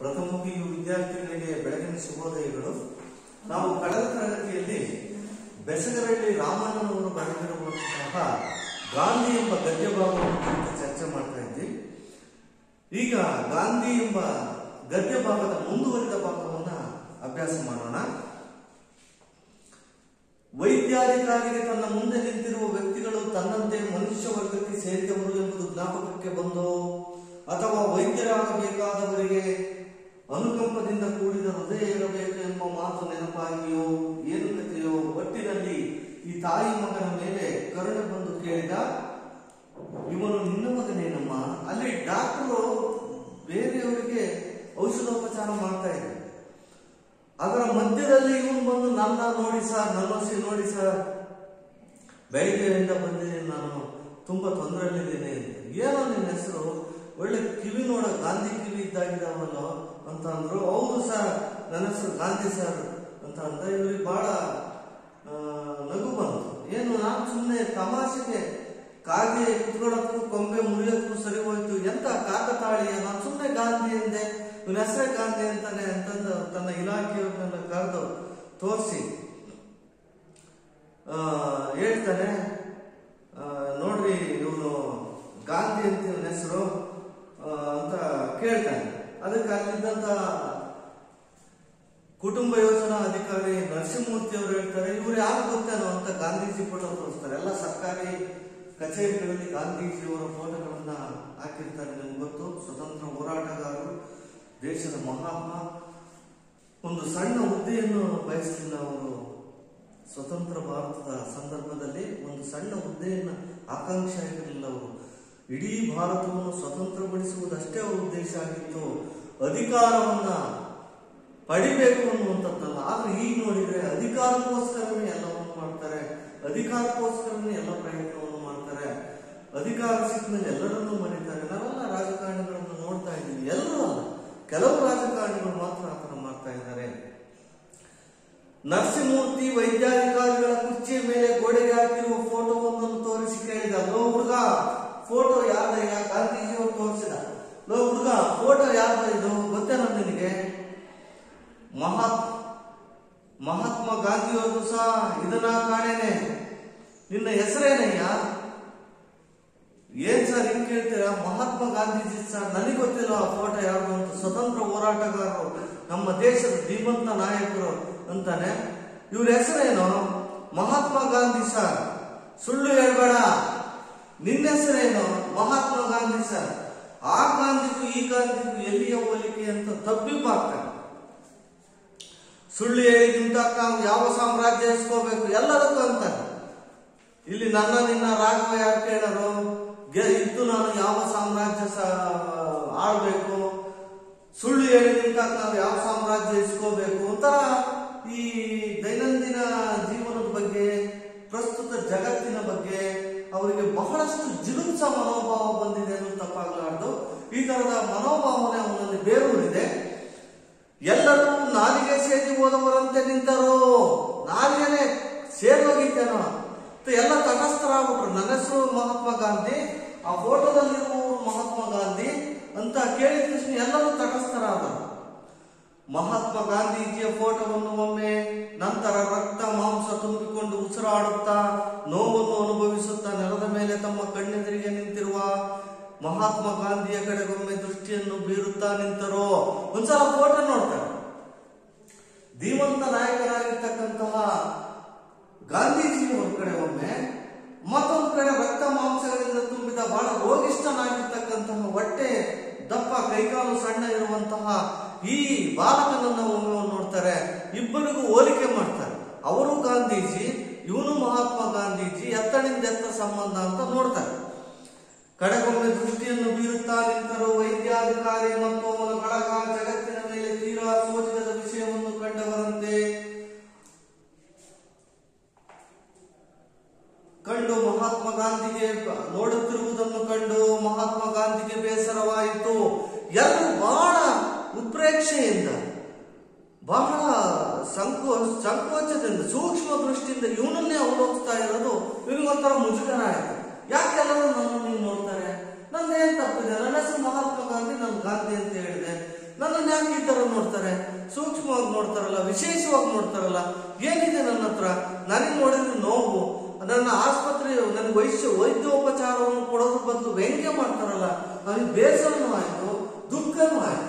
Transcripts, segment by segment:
ಪ್ರಥಮ ಪಿಯು ವಿದ್ಯಾರ್ಥಿಗಳಿಗೆ ಬೆಳಗಿನ ಶುಭೋದಯಗಳು ನಾವು ಕಳೆದ ತರಗತಿಯಲ್ಲಿ ಬೆಸಗರಳ್ಳಿ ರಾಮಣ್ಣನವರು ಬರೆದಿರುವಂತಹ ಗಾಂಧಿ ಎಂಬ ಗದ್ಯ ಭಾಗವನ್ನು ಕುರಿತು ಚರ್ಚೆ ಮಾಡ್ತಾ ಇದ್ವಿ ಈಗ ಗಾಂಧಿ ಎಂಬ ಗದ್ಯ ಭಾಗದ ಮುಂದುವರಿದ ಭಾಗವನ್ನ ಅಭ್ಯಾಸ ಮಾಡೋಣ ವೈದ್ಯಾಧಿಕಾರಿಗೆ ತನ್ನ ಮುಂದೆ ನಿಂತಿರುವ ವ್ಯಕ್ತಿಗಳು ತನ್ನಂತೆ ಮನುಷ್ಯ ವರ್ಗಕ್ಕೆ ಸೇರಿದವರು ಎಂಬುದು ಜ್ಞಾಪಕಕ್ಕೆ ಬಂದೋ ಅಥವಾ ವೈದ್ಯರಾಗಬೇಕಾದವರಿಗೆ ಅನುಕಂಪದಿಂದ ಕೂಡಿದ ಹೃದಯ ಇರಬೇಕು ಎಂಬ ಮಾತು ನೆನಪಾಗಿಯೋ ಏನು ಕಥೆಯೋ ಒಟ್ಟಿನಲ್ಲಿ ಈ ತಾಯಿ ಮಗನ ಮೇಲೆ ಕರುಣೆ ಬಂದು ಕೇಳಿದ ಇವನು ನಿನ್ನ ಮಗನೇನಮ್ಮ ಅಲ್ಲಿ ಡಾಕ್ಟರು ಬೇರೆಯವರಿಗೆ ಔಷಧೋಪಚಾರ ಮಾಡ್ತಾ ಇದ್ದಾರೆ ಅದರ ಮಧ್ಯದಲ್ಲಿ ಇವನು ಬಂದು ನನ್ನ ನೋಡಿ ಸರ್ ನನ್ನಸಿ ನೋಡಿ ಸರ್ ಬೆಳಿಗ್ಗೆಯಿಂದ ಬಂದಿದ್ದೀನಿ ನಾನು ತುಂಬಾ ತೊಂದರೆಯಲ್ಲಿದ್ದೀನಿ ಏನೋ ನಿನ್ನ ಹೆಸರು ಒಳ್ಳೆ ಕಿವಿ ನೋಡ ಗಾಂಧಿ ಕಿವಿ ಇದ್ದಾಗಿದಾವಲ್ಲೋ ಅಂತ ಅಂದ್ರು ಹೌದು ಸರ್ ನನ್ನ ಹೆಸರು ಗಾಂಧಿ ಸರ್ ಅಂತ ಅಂದ್ರೆ ಇವ್ರಿಗೆ ಬಹಳ ಆ, ನಗು ಬಂತು ಏನು ನಾನು ಸುಮ್ಮನೆ ತಮಾಷೆಗೆ ಕಾಗೆ ಕುತ್ಕೊಳ್ಳೋದಕ್ಕೂ ಕೊಂಬೆ ಮುರಿಯೋದಕ್ಕೂ ಸರಿ ಹೋಯ್ತು ಎಂತ ಕಾಕತಾಳಿಯ ನಾನು ಸುಮ್ಮನೆ ಗಾಂಧಿ ಎಂದೆ ಇವನ ಹೆಸರೇ ಗಾಂಧಿ ಅಂತಾನೆ ಅಂತಂದು ತನ್ನ ಇಲಾಖೆಯವ್ರನ್ನೆಲ್ಲ ಕರೆದು ತೋರಿಸಿ ಹೇಳ್ತಾನೆ ಆ, ನೋಡ್ರಿ ಇವನು ಗಾಂಧಿ ಅಂತ ಇವನ ಹೆಸರು ಅಂತ ಕೇಳ್ತಾನೆ ಅದಕ್ಕೆ ಅಲ್ಲಿದ್ದಂತ ಕುಟುಂಬ ಯೋಜನಾ ಅಧಿಕಾರಿ ನರಸಿಂಹಮೂರ್ತಿ ಅವರು ಹೇಳ್ತಾರೆ ಇವ್ರು ಯಾರು ಗೊತ್ತೇನೋ ಅಂತ ಗಾಂಧೀಜಿ ಫೋಟೋ ತೋರಿಸ್ತಾರೆ ಎಲ್ಲ ಸರ್ಕಾರಿ ಕಚೇರಿಗಳಲ್ಲಿ ಗಾಂಧೀಜಿಯವರ ಫೋಟೋಗಳನ್ನ ಹಾಕಿರ್ತಾರೆ ನಿಮ್ಗೆ ಗೊತ್ತು ಸ್ವತಂತ್ರ ಹೋರಾಟಗಾರರು ದೇಶದ ಮಹಾತ್ಮ ಒಂದು ಸಣ್ಣ ಹುದ್ದೆಯನ್ನು ಬಯಸಲಿಲ್ಲ ಅವರು ಸ್ವತಂತ್ರ ಭಾರತದ ಸಂದರ್ಭದಲ್ಲಿ ಒಂದು ಸಣ್ಣ ಹುದ್ದೆಯನ್ನ ಆಕಾಂಕ್ಷೆ ಆಗಿರಲಿಲ್ಲ ಅವರು ಇಡೀ ಭಾರತವನ್ನು ಸ್ವತಂತ್ರಗೊಳಿಸುವುದಷ್ಟೇ ಅವರ ಉದ್ದೇಶ ಆಗಿತ್ತು ಅಧಿಕಾರವನ್ನ ಪಡಿಬೇಕು ಅನ್ನುವಂಥದ್ದಲ್ಲ ಆದ್ರೆ ಈಗ ನೋಡಿದ್ರೆ ಅಧಿಕಾರಕ್ಕೋಸ್ಕರನೇ ಎಲ್ಲವನ್ನು ಮಾಡ್ತಾರೆ ಅಧಿಕಾರಕ್ಕೋಸ್ಕರನೇ ಎಲ್ಲ ಪ್ರಯತ್ನವನ್ನು ಮಾಡ್ತಾರೆ ಅಧಿಕಾರ ಸಿಕ್ಕ ಮೇಲೆ ಎಲ್ಲರನ್ನೂ ಮರೀತಾರೆ ನಾವೆಲ್ಲ ರಾಜಕಾರಣಿಗಳನ್ನು ನೋಡ್ತಾ ಇದ್ದೀವಿ ಎಲ್ಲರೂ ಅಲ್ಲ ಕೆಲವು ರಾಜಕಾರಣಿಗಳು ಮಾತ್ರ ಆತರ ಮಾಡ್ತಾ ಇದ್ದಾರೆ ನರಸಿಂಹಮೂರ್ತಿ ವೈದ್ಯಾಧಿಕಾರಿಗಳ ಕುರ್ಚಿಯ ಮೇಲೆ ಗೋಡೆಗೆ ಹಾಕಿರುವ ಫೋಟೋವೊಂದನ್ನು ತೋರಿಸಿ ಕೇಳಿದ ಲೋ ಹುಡುಗ ಫೋಟೋ ಯಾರ್ದಯ್ಯ ಗಾಂಧೀಜಿಯವರು ತೋರಿಸಿದ ಲೋ ಹುಡುಗ ಫೋಟೋ ಯಾರ್ದ ಇದು ಗೊತ್ತೇನ ನಿನಗೆ ಮಹಾತ್ ಮಹಾತ್ಮ ಗಾಂಧಿಯವ್ರದ್ದು ಸಹ ಇದನ್ನ ಕಾಣೇನೆ ನಿನ್ನ ಹೆಸರೇನಯ್ಯ ಏನ್ ಸರ್ ಹಿಂಗ್ ಕೇಳ್ತೀರಾ ಮಹಾತ್ಮ ಗಾಂಧೀಜಿ ಸರ್ ನನಗೆ ಗೊತ್ತಿಲ್ಲ ಆ ಫೋಟೋ ಯಾರು ಅಂತ ಸ್ವತಂತ್ರ ಹೋರಾಟಗಾರರು ನಮ್ಮ ದೇಶದ ಧೀಮಂತ ನಾಯಕರು ಅಂತಾನೆ ಇವ್ರ ಹೆಸರೇನು ಮಹಾತ್ಮ ಗಾಂಧಿ ಸರ್ ಸುಳ್ಳು ಹೇಳ್ಬೇಡ ನಿನ್ನ ಹೆಸರೇನು ಮಹಾತ್ಮ ಗಾಂಧಿ ಸರ್ ಆ ಗಾಂಧಿಗೂ ಈ ಗಾಂಧಿಗೂ ಎಲ್ಲಿಯ ಹೋಲಿಕೆ ಅಂತ ತಬ್ಬಿಬ್ಬಾಗ್ತಾನೆ ಸುಳ್ಳು ಹೇಳಿದಂತ ನಾವು ಯಾವ ಸಾಮ್ರಾಜ್ಯ ಇಸ್ಕೋಬೇಕು ಎಲ್ಲದಕ್ಕೂ ಅಂತಾನೆ ಇಲ್ಲಿ ನನ್ನ ನಿನ್ನ ರಾಘವ ಯಾರು ಕೇಳರು ಗೆ- ಇದ್ದು ನಾನು ಯಾವ ಸಾಮ್ರಾಜ್ಯ ಸ ಆಳ್ಬೇಕು ಸುಳ್ಳು ಹೇಳಿದಂತ ನಾವು ಯಾವ ಸಾಮ್ರಾಜ್ಯ ಇಸ್ಕೋಬೇಕು ಒಂಥರ ಈ ದೈನಂದಿನ ಜೀವನದ ಬಗ್ಗೆ ಪ್ರಸ್ತುತ ಜಗತ್ತಿನ ಬಗ್ಗೆ ಅವರಿಗೆ ಬಹಳಷ್ಟು ಜಿಗುಪ್ಸ ಮನೋಭಾವ ಬಂದಿದೆ ಅನ್ನೋದು ತಪ್ಪಾಗಲಾರ್ದು ಈ ತರದ ಮನೋಭಾವನೆ ಅವನಲ್ಲಿ ಬೇರೂರಿದೆ ಎಲ್ಲರೂ ನಾಲಿಗೆ ಸೇರಿ ಹೋದವರಂತೆ ನಿಂತರು ನಾಲಿಗೆನೆ ಸೇರೋಗಿದ್ದೇನೋ ಎಲ್ಲ ತಟಸ್ಥರಾಗ್ಬಿಟ್ರು ನನ್ನ ಹೆಸರು ಮಹಾತ್ಮ ಗಾಂಧಿ ಆ ಫೋಟೋದಲ್ಲಿರುವವರು ಮಹಾತ್ಮ ಗಾಂಧಿ ಅಂತ ಕೇಳಿದ ತಕ್ಷಣ ಎಲ್ಲರೂ ತಟಸ್ಥರಾದರು ಮಹಾತ್ಮ ಗಾಂಧೀಜಿಯ ಫೋಟೋವನ್ನು ಒಮ್ಮೆ ನಂತರ ರಕ್ತ ಮಾಂಸ ತುಂಬಿಕೊಂಡು ಉಸಿರಾಡುತ್ತಾ ನೋವನ್ನು ಅನುಭವಿಸುತ್ತಾ ನೆಲದ ಮೇಲೆ ತಮ್ಮ ಕಣ್ಣೆದುರಿಗೆ ನಿಂತಿರುವ ಮಹಾತ್ಮ ಗಾಂಧಿಯ ಕಡೆಗೊಮ್ಮೆ ದೃಷ್ಟಿಯನ್ನು ಬೀರುತ್ತಾ ನಿಂತರೋ ಒಂದ್ಸಲ ಫೋಟೋ ನೋಡ್ತಾರೆ ಧೀಮಂತ ನಾಯಕರಾಗಿರ್ತಕ್ಕಂತಹ ಗಾಂಧೀಜಿಯವರ ಕಡೆ ಒಮ್ಮೆ ಮತ್ತೊಂದು ಕಡೆ ರಕ್ತ ಮಾಂಸಗಳಿಂದ ತುಂಬಿದ ಬಹಳ ರೋಗಿಷ್ಠನಾಗಿರ್ತಕ್ಕಂತಹ ಹೊಟ್ಟೆ ದಪ್ಪ ಕೈಕಾಲು ಸಣ್ಣ ಇರುವಂತಹ ಈ ಬಾಲಕನನ್ನ ಒಮ್ಮೆ ನೋಡ್ತಾರೆ ಇಬ್ಬರಿಗೂ ಹೋಲಿಕೆ ಮಾಡ್ತಾರೆ ಅವರು ಗಾಂಧೀಜಿ ಇವನು ಮಹಾತ್ಮ ಗಾಂಧೀಜಿ ಎತ್ತಣಿಂದ ಎತ್ತ ಸಂಬಂಧ ಅಂತ ನೋಡ್ತಾರೆ ಕಡೆಗೊಮ್ಮೆ ದೃಷ್ಟಿಯನ್ನು ಬೀರುತ್ತಾ ನಿಂತರು ವೈದ್ಯಾಧಿಕಾರಿ ಮತ್ತು ಅವನ ಬಳಗ ಜಗತ್ತಿನ ಮೇಲೆ ತೀರಾ ಸೋಜಿಗದ ವಿಷಯವನ್ನು ಕಂಡವರಂತೆ ಕಂಡು ಮಹಾತ್ಮ ಗಾಂಧಿಗೆ ನೋಡುತ್ತಿರುವುದನ್ನು ಕಂಡು ಮಹಾತ್ಮ ಗಾಂಧಿಗೆ ಬೇಸರವಾಯಿತು ಎಲ್ಲರೂ ಬಹಳ ಉತ್ಪ್ರೇಕ್ಷೆಯಿಂದ ಬಹಳ ಸಂಕೋ ಸಂಕೋಚದಿಂದ ಸೂಕ್ಷ್ಮ ದೃಷ್ಟಿಯಿಂದ ಇವನನ್ನೇ ಅವಲೋಕಿಸ್ತಾ ಇರೋದು ಇವನಿಗೊಂಥರ ಮುಜುಗರ ಆಯ್ತು ಯಾಕೆ ಎಲ್ಲರೂ ನನ್ನನ್ನು ನೀವು ನೋಡ್ತಾರೆ ನಂದೇನ್ ತಪ್ಪಿದೆ ನನ್ನ ಹೆಸರು ಮಹಾತ್ಮ ಗಾಂಧಿ ನಾನು ಗಾಂಧಿ ಅಂತ ಹೇಳಿದೆ ನನ್ನ ನನ್ನನ್ನು ಯಾಕೆ ಈ ತರ ನೋಡ್ತಾರೆ ಸೂಕ್ಷ್ಮವಾಗಿ ನೋಡ್ತಾರಲ್ಲ ವಿಶೇಷವಾಗಿ ನೋಡ್ತಾರಲ್ಲ ಏನಿದೆ ನನ್ನ ಹತ್ರ ನನಗೆ ನೋಡಿದ್ರೆ ನೋವು ನನ್ನ ಆಸ್ಪತ್ರೆ ನನಗೆ ವೈದ್ಯ ವೈದ್ಯೋಪಚಾರವನ್ನು ಕೊಡೋದ್ರ ಬದಲು ವ್ಯಂಗ್ಯ ಮಾಡ್ತಾರಲ್ಲ ನನಗೆ ಬೇಸರನೂ ಆಯ್ತು ದುಃಖನೂ ಆಯ್ತು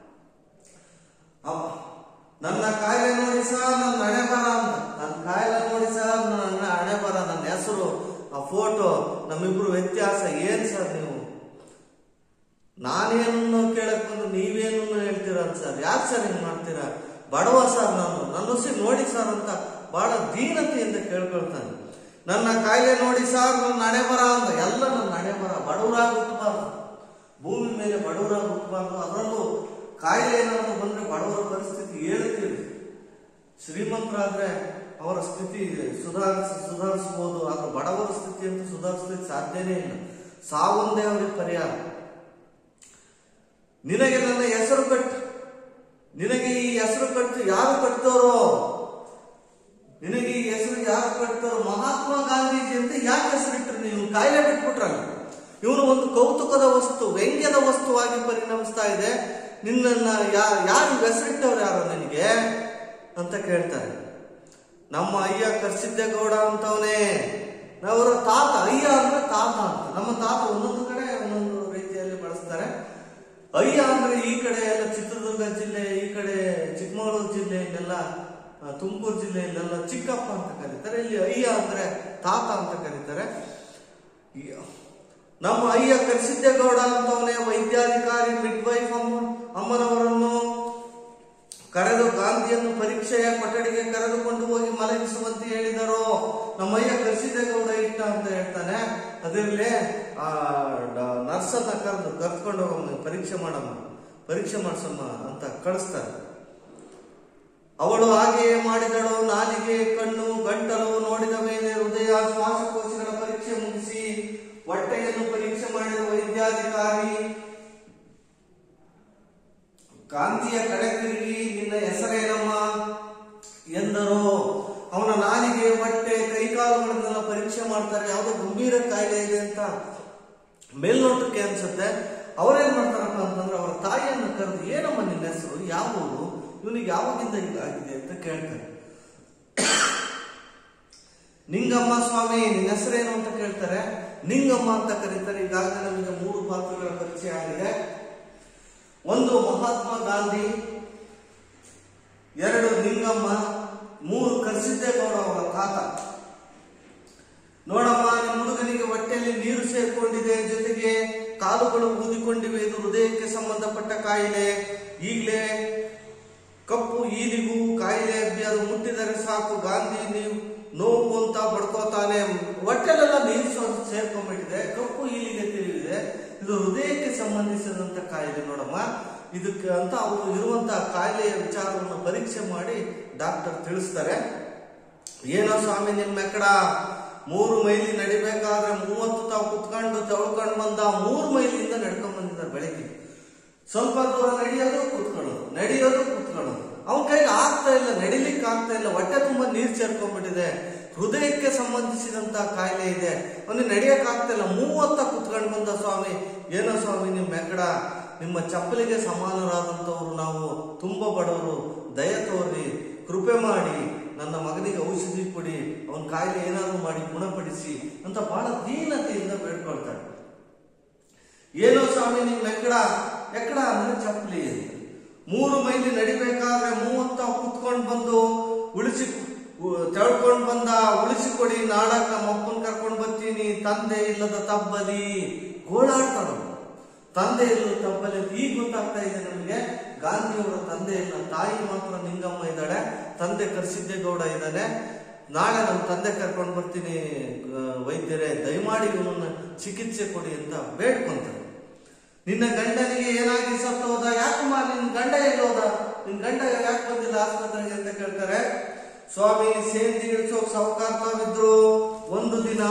ಅವ ನನ್ನ ಕಾಯಿಲೆ ನೋಡಿ ಸರ್ ನನ್ನ ಹಣೆ ಬರ ಅಂತ ನನ್ನ ಕಾಯಿಲೆ ನೋಡಿ ಸರ್ ನನ್ನ ಹಣೆ ಬರ ನನ್ನ ಹೆಸರು ಆ ಫೋಟೋ ನಮ್ಮಿಬ್ರು ವ್ಯತ್ಯಾಸ ಏನ್ ಸರ್ ನೀವು ನಾನೇನನ್ನು ಕೇಳಕ್ ಬಂದು ನೀವೇನನ್ನು ಹೇಳ್ತೀರಾ ಸರ್ ಯಾಕೆ ಸರ್ ಹಿಂಗ್ ಮಾಡ್ತೀರಾ ಬಡವ ಸರ್ ನಾನು ನನ್ನ ಹುಸಿ ನೋಡಿ ಸರ್ ಅಂತ ಬಹಳ ದೀನತೆಯಿಂದ ಕೇಳ್ಕೊಳ್ತಾನೆ ನನ್ನ ಕಾಯಿಲೆ ನೋಡಿ ಸರ್ ನನ್ನ ಹಣೆ ಬರ ಅಂತ ಎಲ್ಲ ನನ್ನ ಹಣೆ ಬರ ಬಡವರಾಗಿ ಹುಟ್ಟಬಾರ್ದು ಭೂಮಿ ಮೇಲೆ ಬಡವರಾಗಿ ಹುಟ್ಟಬಾರ್ದು ಅದರಲ್ಲೂ ಕಾಯಿಲೆ ಏನಾದ್ರು ಬಂದ್ರೆ ಬಡವರ ಪರಿಸ್ಥಿತಿ ಹೇಳ್ತೀವಿ ಶ್ರೀಮಂತರಾದ್ರೆ ಅವರ ಸ್ಥಿತಿ ಸುಧಾರಿಸ ಸುಧಾರಿಸಬಹುದು ಆದ್ರೆ ಬಡವರ ಸ್ಥಿತಿ ಅಂತ ಸುಧಾರಿಸ್ಲಿಕ್ಕೆ ಸಾಧ್ಯನೇ ಇಲ್ಲ ಸಾವೊಂದೇ ಅವರಿಗೆ ಪರಿಹಾರ ನಿನಗೆ ನನ್ನ ಹೆಸರು ಕಟ್ಟು ನಿನಗೆ ಈ ಹೆಸರು ಕಟ್ಟು ಯಾರು ಕಟ್ತೋರೋ ನಿನಗೆ ಈ ಹೆಸರು ಯಾರು ಕಟ್ತಾರೋ ಮಹಾತ್ಮ ಗಾಂಧೀಜಿ ಅಂತ ಯಾಕೆ ಹೆಸರಿಟ್ರು ನೀವು ಕಾಯಿಲೆ ಬಿಟ್ಬಿಟ್ರಲ್ಲ ಇವನು ಒಂದು ಕೌತುಕದ ವಸ್ತು ವ್ಯಂಗ್ಯದ ವಸ್ತುವಾಗಿ ಪರಿಣಮಿಸ್ತಾ ಇದೆ ನಿನ್ನನ್ನ ಯಾ ಯಾರು ಹೆಸರಿಟ್ಟವ್ರು ಯಾರು ನಿನಗೆ ಅಂತ ಕೇಳ್ತಾರೆ ನಮ್ಮ ಅಯ್ಯ ಕರ್ಸಿದ್ದೇಗೌಡ ಅಂತವನೇ ಅವರ ತಾತ ಅಯ್ಯ ಅಂದ್ರೆ ತಾತ ಅಂತ ನಮ್ಮ ತಾತ ಒಂದೊಂದು ಕಡೆ ಒಂದೊಂದು ರೀತಿಯಲ್ಲಿ ಬಳಸ್ತಾರೆ ಅಯ್ಯ ಅಂದ್ರೆ ಈ ಕಡೆ ಎಲ್ಲ ಚಿತ್ರದುರ್ಗ ಜಿಲ್ಲೆ ಈ ಕಡೆ ಚಿಕ್ಕಮಗಳೂರು ಜಿಲ್ಲೆಯಲ್ಲೆಲ್ಲ ಆ, ತುಮಕೂರು ಜಿಲ್ಲೆಯಲ್ಲೆಲ್ಲ ಚಿಕ್ಕಪ್ಪ ಅಂತ ಕರೀತಾರೆ ಇಲ್ಲಿ ಅಯ್ಯ ಅಂದ್ರೆ ತಾತ ಅಂತ ಕರೀತಾರೆ ಈ- ನಮ್ಮ ಅಯ್ಯ ಕರಿಸಿದ್ದೇಗೌಡ ಅಂತವನೇ ವೈದ್ಯಾಧಿಕಾರಿ ಮಿಡ್ವೈಫ್ ಅಮ್ಮ ಅಮ್ಮನವರನ್ನು ಕರೆದು ಗಾಂಧಿಯನ್ನು ಪರೀಕ್ಷೆಯ ಕೊಠಡಿಗೆ ಕರೆದುಕೊಂಡು ಹೋಗಿ ಮಲಗಿಸುವಂತೆ ಹೇಳಿದರು ನಮ್ಮ ಅಯ್ಯ ಕರಿಸಿದ್ದೇಗೌಡ ಇಟ್ಟ ಅಂತ ಹೇಳ್ತಾನೆ ಅದರಲ್ಲಿ ಆ ಡ- ನರ್ಸನ್ನ ಕರೆದು ಕರ್ಕೊಂಡು ಹೋಗಮ್ಮ ಪರೀಕ್ಷೆ ಮಾಡಮ್ಮ ಪರೀಕ್ಷೆ ಮಾಡ್ಸಮ್ಮ ಅಂತ ಕಳಿಸ್ತಾರೆ ಅವಳು ಹಾಗೆಯೇ ಮಾಡಿದಳು ನಾಲಿಗೆ ಕಣ್ಣು ಗಂಟಲು ನೋಡಿದ ಮೇಲೆ ಹೃದಯ ಶ್ವಾಸಕೋಶಗಳ ಪರೀಕ್ಷೆ ಮುಗಿಸಿ ಹೊಟ್ಟೆಯನ್ನು ಪರೀಕ್ಷೆ ಮಾಡಿದ ವೈದ್ಯಾಧಿಕಾರಿ ಕಾಂತಿಯ ಕಡೆ ತಿರುಗಿ ನಿನ್ನ ಹೆಸರೇನಮ್ಮ ಎಂದರು ಅವನ ನಾಲಿಗೆ ಹೊಟ್ಟೆ ಕೈಕಾಲುಗಳನ್ನೆಲ್ಲ ಪರೀಕ್ಷೆ ಮಾಡ್ತಾರೆ ಯಾವುದೋ ಗಂಭೀರ ಕಾಯಿಲೆ ಇದೆ ಅಂತ ಮೇಲ್ನೋಟಕ್ಕೆ ಅನ್ಸುತ್ತೆ ಅವ್ರೇನ್ ಮಾಡ್ತಾರಪ್ಪ ಅಂತಂದ್ರೆ ಅವರ ತಾಯಿಯನ್ನು ಕರೆದು ಏನಮ್ಮ ನಿನ್ನ ಹೆಸರು ಯಾವ ಊರು ಇವನಿಗೆ ಯಾವಾಗಿಂದ ಹೀಗಾಗಿದೆ ಅಂತ ಕೇಳ್ತಾರೆ ನಿಂಗಮ್ಮ ಸ್ವಾಮಿ ನಿನ್ನ ಹೆಸರೇನು ಅಂತ ಕೇಳ್ತಾರೆ ನಿಂಗಮ್ಮ ಅಂತ ಕರೀತಾರೆ ಈಗಾಗಲೇ ನಮಗೆ ಮೂರು ಪಾತ್ರಗಳ ಪರಿಚಯ ಆಗಿದೆ ಒಂದು ಮಹಾತ್ಮ ಗಾಂಧಿ ಎರಡು ನಿಂಗಮ್ಮ ಮೂರು ಕರ್ಸಿದ್ದೇಗೌಡ ಅವರ ತಾತ ನೋಡಮ್ಮ ನಿಮ್ಮ ಹುಡುಗನಿಗೆ ಹೊಟ್ಟೆಯಲ್ಲಿ ನೀರು ಸೇರ್ಕೊಂಡಿದೆ ಜೊತೆಗೆ ಕಾಲುಗಳು ಊದಿಕೊಂಡಿವೆ ಇದು ಹೃದಯಕ್ಕೆ ಸಂಬಂಧಪಟ್ಟ ಕಾಯಿಲೆ ಈಗಲೇ ಕಪ್ಪು ಈಲಿಗೂ ಕಾಯಿಲೆ ಅದು ಮುಟ್ಟಿದರೆ ಸಾಕು ಗಾಂಧಿ ನೀವು ನೋವು ಅಂತ ಬಡ್ಕೋತಾನೆ ಹೊಟ್ಟೆಲೆಲ್ಲ ನೀರು ಸ್ವ- ಸೇರ್ಕೊಂಡ್ಬಿಟ್ಟಿದೆ ಕಪ್ಪು ಈಲಿಗೆ ತಿಳಿದಿದೆ ಇದು ಹೃದಯಕ್ಕೆ ಸಂಬಂಧಿಸಿದಂತ ಕಾಯಿಲೆ ನೋಡಮ್ಮ ಇದಕ್ಕೆ ಅಂತ ಅವರು ಇರುವಂತಹ ಕಾಯಿಲೆಯ ವಿಚಾರವನ್ನು ಪರೀಕ್ಷೆ ಮಾಡಿ ಡಾಕ್ಟರ್ ತಿಳಿಸ್ತಾರೆ ಏನೋ ಸ್ವಾಮಿ ನಿಮ್ಮ ಮೆಕ್ಕಡ ಮೂರು ಮೈಲಿ ನಡಿಬೇಕಾದ್ರೆ ಮೂವತ್ತು ತಾವು ಕುತ್ಕೊಂಡು ತಳ್ಕೊಂಡು ಬಂದ ಮೂರು ಮೈಲಿಂದ ನಡ್ಕೊಂಡ್ ಬಂದಿದ್ದಾರೆ ಬೆಳಿಗ್ಗೆ ಸ್ವಲ್ಪ ದೂರ ನಡೆಯೋದು ಕೂತ್ಕೊಳ್ಳೋದು ನಡೆಯೋದು ಕೂತ್ಕೊಳ್ಳೋದು ಅವನ ಕೈಗೆ ಆಗ್ತಾ ಇಲ್ಲ ನಡಿಲಿಕ್ಕೆ ಆಗ್ತಾ ಇಲ್ಲ ಹೊಟ್ಟೆ ತುಂಬಾ ನೀರ್ ಸೇರ್ಕೊಂಡ್ಬಿಟ್ಟಿದೆ ಹೃದಯಕ್ಕೆ ಸಂಬಂಧಿಸಿದಂತ ಕಾಯಿಲೆ ಇದೆ ಅವನಿಗೆ ನಡಿಯಕ್ ಆಗ್ತಾ ಇಲ್ಲ ಮೂವತ್ತ ಕುತ್ಕೊಂಡು ಬಂದ ಸ್ವಾಮಿ ಏನೋ ಸ್ವಾಮಿ ನಿಮ್ ಮೆಕ್ಕಡ ನಿಮ್ಮ ಚಪ್ಪಲಿಗೆ ಸಮಾನರಾದಂತವ್ರು ನಾವು ತುಂಬಾ ಬಡವರು ದಯ ತೋರಿ ಕೃಪೆ ಮಾಡಿ ನನ್ನ ಮಗನಿಗೆ ಔಷಧಿ ಕೊಡಿ ಅವನ ಕಾಯಿಲೆ ಏನಾದ್ರು ಮಾಡಿ ಗುಣಪಡಿಸಿ ಅಂತ ಬಹಳ ದೀನತೆಯಿಂದ ಬೇಡ್ಕೊಳ್ತಾಳೆ ಏನೋ ಸ್ವಾಮಿ ನಿಮ್ ಎಕ್ಕಡ ಎಕ್ಕಡ ಅಂದ್ರೆ ಚಪ್ಪಲಿ ಅಂತ. ಮೂರು ಮೈಲಿ ನಡಿಬೇಕಾದ್ರೆ ಮೂವತ್ತ ಕುತ್ಕೊಂಡು ಬಂದು ಉಳಿಸಿ ತೆಳ್ಕೊಂಡ್ ಬಂದ ಉಳಿಸಿಕೊಡಿ ನಾಡಕ್ ನಮ್ಮ ಅಪ್ಪನ್ ಕರ್ಕೊಂಡ್ ಬರ್ತೀನಿ ತಂದೆ ಇಲ್ಲದ ತಬ್ಬಲಿ ಗೋಳಾಡ್ತಾರ ತಂದೆ ಇಲ್ಲದ ತಬ್ಬಲಿ ಅಂತ ಈಗ ಗೊತ್ತಾಗ್ತಾ ಇದೆ ನಮಗೆ ಗಾಂಧಿಯವರ ತಂದೆ ಇಲ್ಲ ತಾಯಿ ಮಾತ್ರ ನಿಂಗಮ್ಮ ಇದ್ದಾಳೆ ತಂದೆ ಕರ್ಸಿದ್ದೇಗೌಡ ಇದ್ದಾನೆ ನಾಳೆ ನಮ್ಮ ತಂದೆ ಕರ್ಕೊಂಡು ಬರ್ತೀನಿ ಆ, ವೈದ್ಯರೇ ದಯಮಾಡಿ ಇವನನ್ನ ಚಿಕಿತ್ಸೆ ಕೊಡಿ ಅಂತ ಬೇಡ್ಕೊಂತಾರೆ ನಿನ್ನ ಗಂಡನಿಗೆ ಏನಾಗಿ ಸತ್ತು ಹೋದ ಯಾಕಮ್ಮ ನಿನ್ ಗಂಡ ಎಲ್ಲಿ ಹೋದ ನಿನ್ ಗಂಡ ಯಾಕೆ ಬಂದಿಲ್ಲ ಆಸ್ಪತ್ರೆಗೆ ಅಂತ ಕೇಳ್ತಾರೆ ಸ್ವಾಮಿ ಸೇಂದಿ ಇಳಿಸೋಕ್ ಸಾವುಕಾರ ತಾವಿದ್ರು ಒಂದು ದಿನ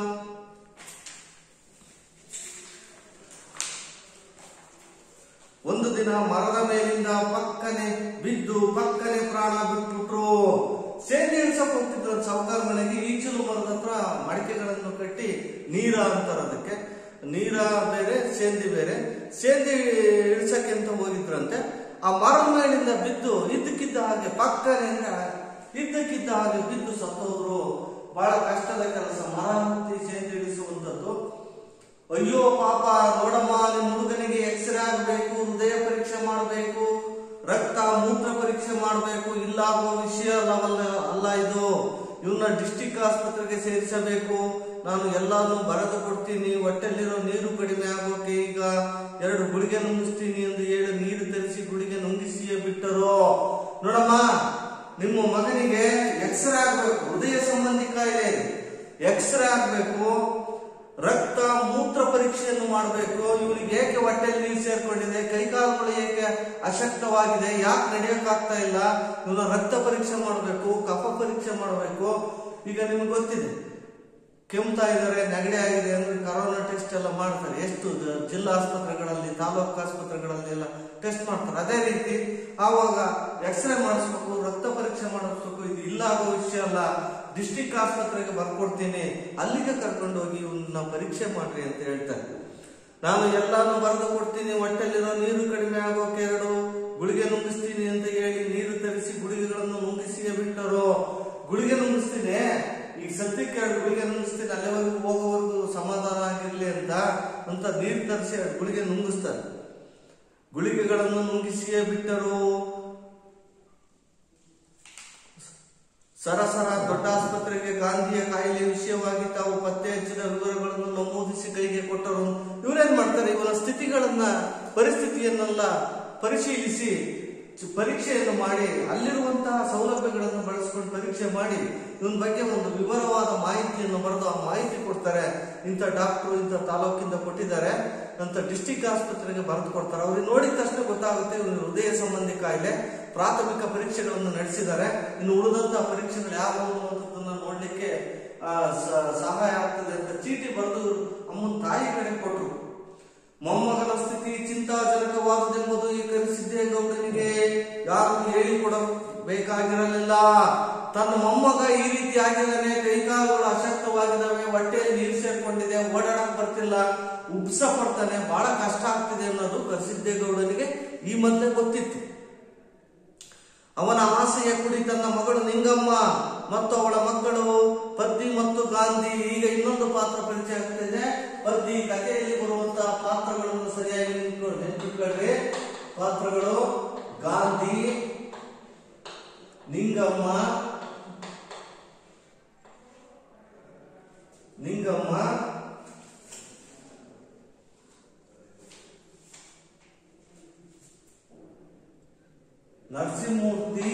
ಒಂದು ದಿನ ಮರದ ಮೇಲಿಂದ ಪಕ್ಕನೆ ಬಿದ್ದು ಪಕ್ಕನೆ ಪ್ರಾಣ ಬಿಟ್ಬಿಟ್ರು ಸೇಂದಿ ಇಳ್ಸಕ್ ಹೋಗ್ತಿದ್ರು ಸಾವುಕಾರ ಮನೆಗೆ ಈಚಲು ಮರದ ಹತ್ರ ಮಡಿಕೆಗಳನ್ನು ಕಟ್ಟಿ ನೀರ ಅಂತಾರ ಅದಕ್ಕೆ ನೀರ ಬೇರೆ ಸೇಂದಿ ಬೇರೆ ಸೇಂದಿ ಇಳ್ಸಕ್ಕೆ ಅಂತ ಹೋಗಿದ್ರಂತೆ ಆ ಮರದ ಮೇಲಿಂದ ಬಿದ್ದು ಇದ್ದಕ್ಕಿದ್ದ ಹಾಗೆ ಪಕ್ಕನೆ ಇದ್ದಕ್ಕಿದ್ದ ಹಾಗೆ ಬಿದ್ದು ಸತ್ತೋದ್ರು ಬಹಳ ಕಷ್ಟದ ಕೆಲಸ ಮರ ಹತ್ತಿ ಸೇಂದ್ರಿಸುವಂಥದ್ದು ಅಯ್ಯೋ ಪಾಪ ನೋಡಮ್ಮ ನಿಮ್ಮ ಹುಡುಗನಿಗೆ ಎಕ್ಸ್ರೇ ಆಗಬೇಕು ಹೃದಯ ಪರೀಕ್ಷೆ ಮಾಡಬೇಕು ರಕ್ತ ಮೂತ್ರ ಪರೀಕ್ಷೆ ಮಾಡಬೇಕು ಇಲ್ಲಾಗುವ ವಿಷಯ ಅಲ್ಲವಲ್ಲ ಅಲ್ಲ ಇದು ಇವನ್ನ ಡಿಸ್ಟಿಕ್ ಆಸ್ಪತ್ರೆಗೆ ಸೇರಿಸಬೇಕು ನಾನು ಎಲ್ಲಾನು ಬರೆದು ಕೊಡ್ತೀನಿ ಹೊಟ್ಟೆಲಿರೋ ನೀರು ಕಡಿಮೆ ಆಗೋಕೆ ಈಗ ಎರಡು ಗುಳಿಗೆ ನುಂಗಿಸ್ತೀನಿ ಎಂದು ಹೇಳಿ ನೀರು ತರಿಸಿ ಗುಳಿಗೆ ನುಂಗಿಸಿಯೇ ಬಿಟ್ಟರು ನೋಡಮ್ಮ ನಿಮ್ಮ ಮಗನಿಗೆ ಎಕ್ಸ್ರೇ ಆಗ್ಬೇಕು ಹೃದಯ ಸಂಬಂಧಿ ಕಾಯಿಲೆ ಎಕ್ಸ್ರೇ ಆಗ್ಬೇಕು ರಕ್ತ ಮೂತ್ರ ಪರೀಕ್ಷೆಯನ್ನು ಮಾಡಬೇಕು ಇವನಿಗೆ ಏಕೆ ಹೊಟ್ಟೆಯಲ್ಲಿ ನೀರು ಸೇರ್ಕೊಂಡಿದೆ ಕೈಕಾಲುಗಳು ಏಕೆ ಅಶಕ್ತವಾಗಿದೆ ಯಾಕೆ ನಡೆಯೋಕ್ಕಾಗ್ತಾ ಇಲ್ಲ ಇವನ ರಕ್ತ ಪರೀಕ್ಷೆ ಮಾಡಬೇಕು ಕಫ ಪರೀಕ್ಷೆ ಮಾಡಬೇಕು ಈಗ ನಿಮ್ಗೆ ಗೊತ್ತಿದೆ ಕೆಮ್ತಾ ಇದ್ದಾರೆ ನೆಗಡಿ ಆಗಿದೆ ಅಂದ್ರೆ ಕರೋನಾ ಟೆಸ್ಟ್ ಎಲ್ಲ ಮಾಡ್ತಾರೆ ಎಷ್ಟು ಜ- ಜಿಲ್ಲಾ ಆಸ್ಪತ್ರೆಗಳಲ್ಲಿ ತಾಲೂಕು ಆಸ್ಪತ್ರೆಗಳಲ್ಲಿ ಎಲ್ಲ ಟೆಸ್ಟ್ ಮಾಡ್ತಾರೆ ಅದೇ ರೀತಿ ಆವಾಗ ಎಕ್ಸ್ರೇ ಮಾಡಿಸ್ಬೇಕು ರಕ್ತ ಪರೀಕ್ಷೆ ಮಾಡಿಸ್ಬೇಕು ಇದು ಇಲ್ಲ ಆಗೋ ವಿಷಯ ಅಲ್ಲ ಡಿಸ್ಟಿಕ್ ಆಸ್ಪತ್ರೆಗೆ ಬರ್ಕೊಡ್ತೀನಿ ಅಲ್ಲಿಗೆ ಕರ್ಕೊಂಡು ಹೋಗಿ ಇವನ್ನ ಪರೀಕ್ಷೆ ಮಾಡ್ರಿ ಅಂತ ಹೇಳ್ತಾರೆ ನಾನು ಎಲ್ಲಾನು ಬರೆದು ಕೊಡ್ತೀನಿ ಹೊಟ್ಟೆಲಿರೋ ನೀರು ಕಡಿಮೆ ಆಗೋಕೆ ಎರಡು ಗುಳಿಗೆ ನುಂಗಿಸ್ತೀನಿ ಅಂತ ಹೇಳಿ ನೀರು ತರಿಸಿ ಗುಳಿಗೆಗಳನ್ನು ನುಂಗಿಸಿಯೇ ಬಿಟ್ಟರು ಗುಳಿಗೆ ನುಂಗಿಸ್ತೀನಿ ಈಗ ಸದ್ಯಕ್ಕೆ ಎರಡು ಗುಳಿಗೆ ನುಂಗಿಸ್ತೀನಿ ಅಲ್ಲಿವರೆಗೂ ಹೋಗೋವರೆಗೂ ಸಮಾಧಾನ ಆಗಿರ್ಲಿ ಅಂತ ಅಂತ ನೀರು ತರಿಸಿ ಎರಡು ಗುಳಿಗೆ ನುಂಗಿಸ್ತಾರೆ ಗುಳಿಗೆಗಳನ್ನು ನುಂಗಿಸಿಯೇ ಬಿಟ್ಟರು ಸರಸರ ದೊಡ್ಡ ಆಸ್ಪತ್ರೆಗೆ ಗಾಂಧಿಯ ಕಾಯಿಲೆ ವಿಷಯವಾಗಿ ತಾವು ಪತ್ತೆ ಹಚ್ಚಿದ ವಿವರಗಳನ್ನು ನಮೂದಿಸಿ ಕೈಗೆ ಕೊಟ್ಟರು ಇವರೇನ್ ಮಾಡ್ತಾರೆ ಇವರ ಸ್ಥಿತಿಗಳನ್ನ ಪರಿಸ್ಥಿತಿಯನ್ನೆಲ್ಲ ಪರಿಶೀಲಿಸಿ ಚ- ಪರೀಕ್ಷೆಯನ್ನು ಮಾಡಿ ಅಲ್ಲಿರುವಂತಹ ಸೌಲಭ್ಯಗಳನ್ನು ಬಳಸ್ಕೊಂಡು ಪರೀಕ್ಷೆ ಮಾಡಿ ಇವನ್ ಬಗ್ಗೆ ಒಂದು ವಿವರವಾದ ಮಾಹಿತಿಯನ್ನು ಬರೆದು ಆ ಮಾಹಿತಿ ಕೊಡ್ತಾರೆ ಇಂಥ ಡಾಕ್ಟರ್ ಇಂಥ ತಾಲೂಕಿಂದ ಕೊಟ್ಟಿದ್ದಾರೆ ಅಂತ ಡಿಸ್ಟಿಕ್ ಆಸ್ಪತ್ರೆಗೆ ಬರೆದು ಕೊಡ್ತಾರೆ ಅವ್ರಿಗೆ ನೋಡಿದ ತಕ್ಷಣ ಗೊತ್ತಾಗುತ್ತೆ ಇವ್ರಿಗೆ ಹೃದಯ ಸಂಬಂಧಿ ಕಾಯಿಲೆ ಪ್ರಾಥಮಿಕ ಪರೀಕ್ಷೆಗಳನ್ನು ನಡೆಸಿದ್ದಾರೆ ಇನ್ನು ಉಳಿದಂತಹ ಪರೀಕ್ಷೆಗಳು ಯಾವುವು ಅನ್ನುವಂಥದ್ದನ್ನ ನೋಡ್ಲಿಕ್ಕೆ ಆ, ಸ- ಸಹಾಯ ಆಗ್ತದೆ ಅಂತ ಚೀಟಿ ಬರೆದು ಅಮ್ಮನ ತಾಯಿ ಕಡೆ ಕೊಟ್ಟರು ಮೊಮ್ಮಗನ ಸ್ಥಿತಿ ಚಿಂತಾಜನಕವಾದುದೆಂಬುದು ಈ ಕರಿಸಿದ್ದೇಗೌಡನಿಗೆ ಯಾರು ಹೇಳಿಕೊಡಬೇಕಾಗಿರಲಿಲ್ಲ ತನ್ನ ಮೊಮ್ಮಗ ಈ ರೀತಿ ಆಗಿದ್ದಾನೆ ಕೈಕಾಲುಗಳು ಅಶಕ್ತವಾಗಿದ್ದಾವೆ ಹೊಟ್ಟೆಯಲ್ಲಿ ನೀರು ಸೇರ್ಕೊಂಡಿದೆ ಓಡಾಡಕ್ ಬರ್ತಿಲ್ಲ ಉಪ್ಸ ಪಡ್ತಾನೆ ಬಹಳ ಕಷ್ಟ ಆಗ್ತಿದೆ ಅನ್ನೋದು ಕರಿಸಿದ್ದೇಗೌಡನಿಗೆ ಈ ಮೊದಲೇ ಗೊತ್ತಿತ್ತು ಅವನ ಆಸೆಯ ಕುಡಿ ತನ್ನ ಮಗಳು ನಿಂಗಮ್ಮ ಮತ್ತು ಅವಳ ಮಕ್ಕಳು ಪದ್ದಿ ಮತ್ತು ಗಾಂಧಿ ಈಗ ಇನ್ನೊಂದು ಪಾತ್ರ ಪರಿಚಯ ಆಗ್ತಿದೆ ಪದ್ದಿ ಕಥೆಯಲ್ಲಿ ಬರುವಂತಹ ಪಾತ್ರಗಳನ್ನು ಸರಿಯಾಗಿ ನೆನ್ಪಿಟ್ಕೊಳ್ಳಿ ನೆನ್ಪಿಟ್ಕೊಳ್ರಿ ಪಾತ್ರಗಳು ಗಾಂಧಿ ನಿಂಗಮ್ಮ ನಿಂಗಮ್ಮ ನರಸಿಂಹಮೂರ್ತಿ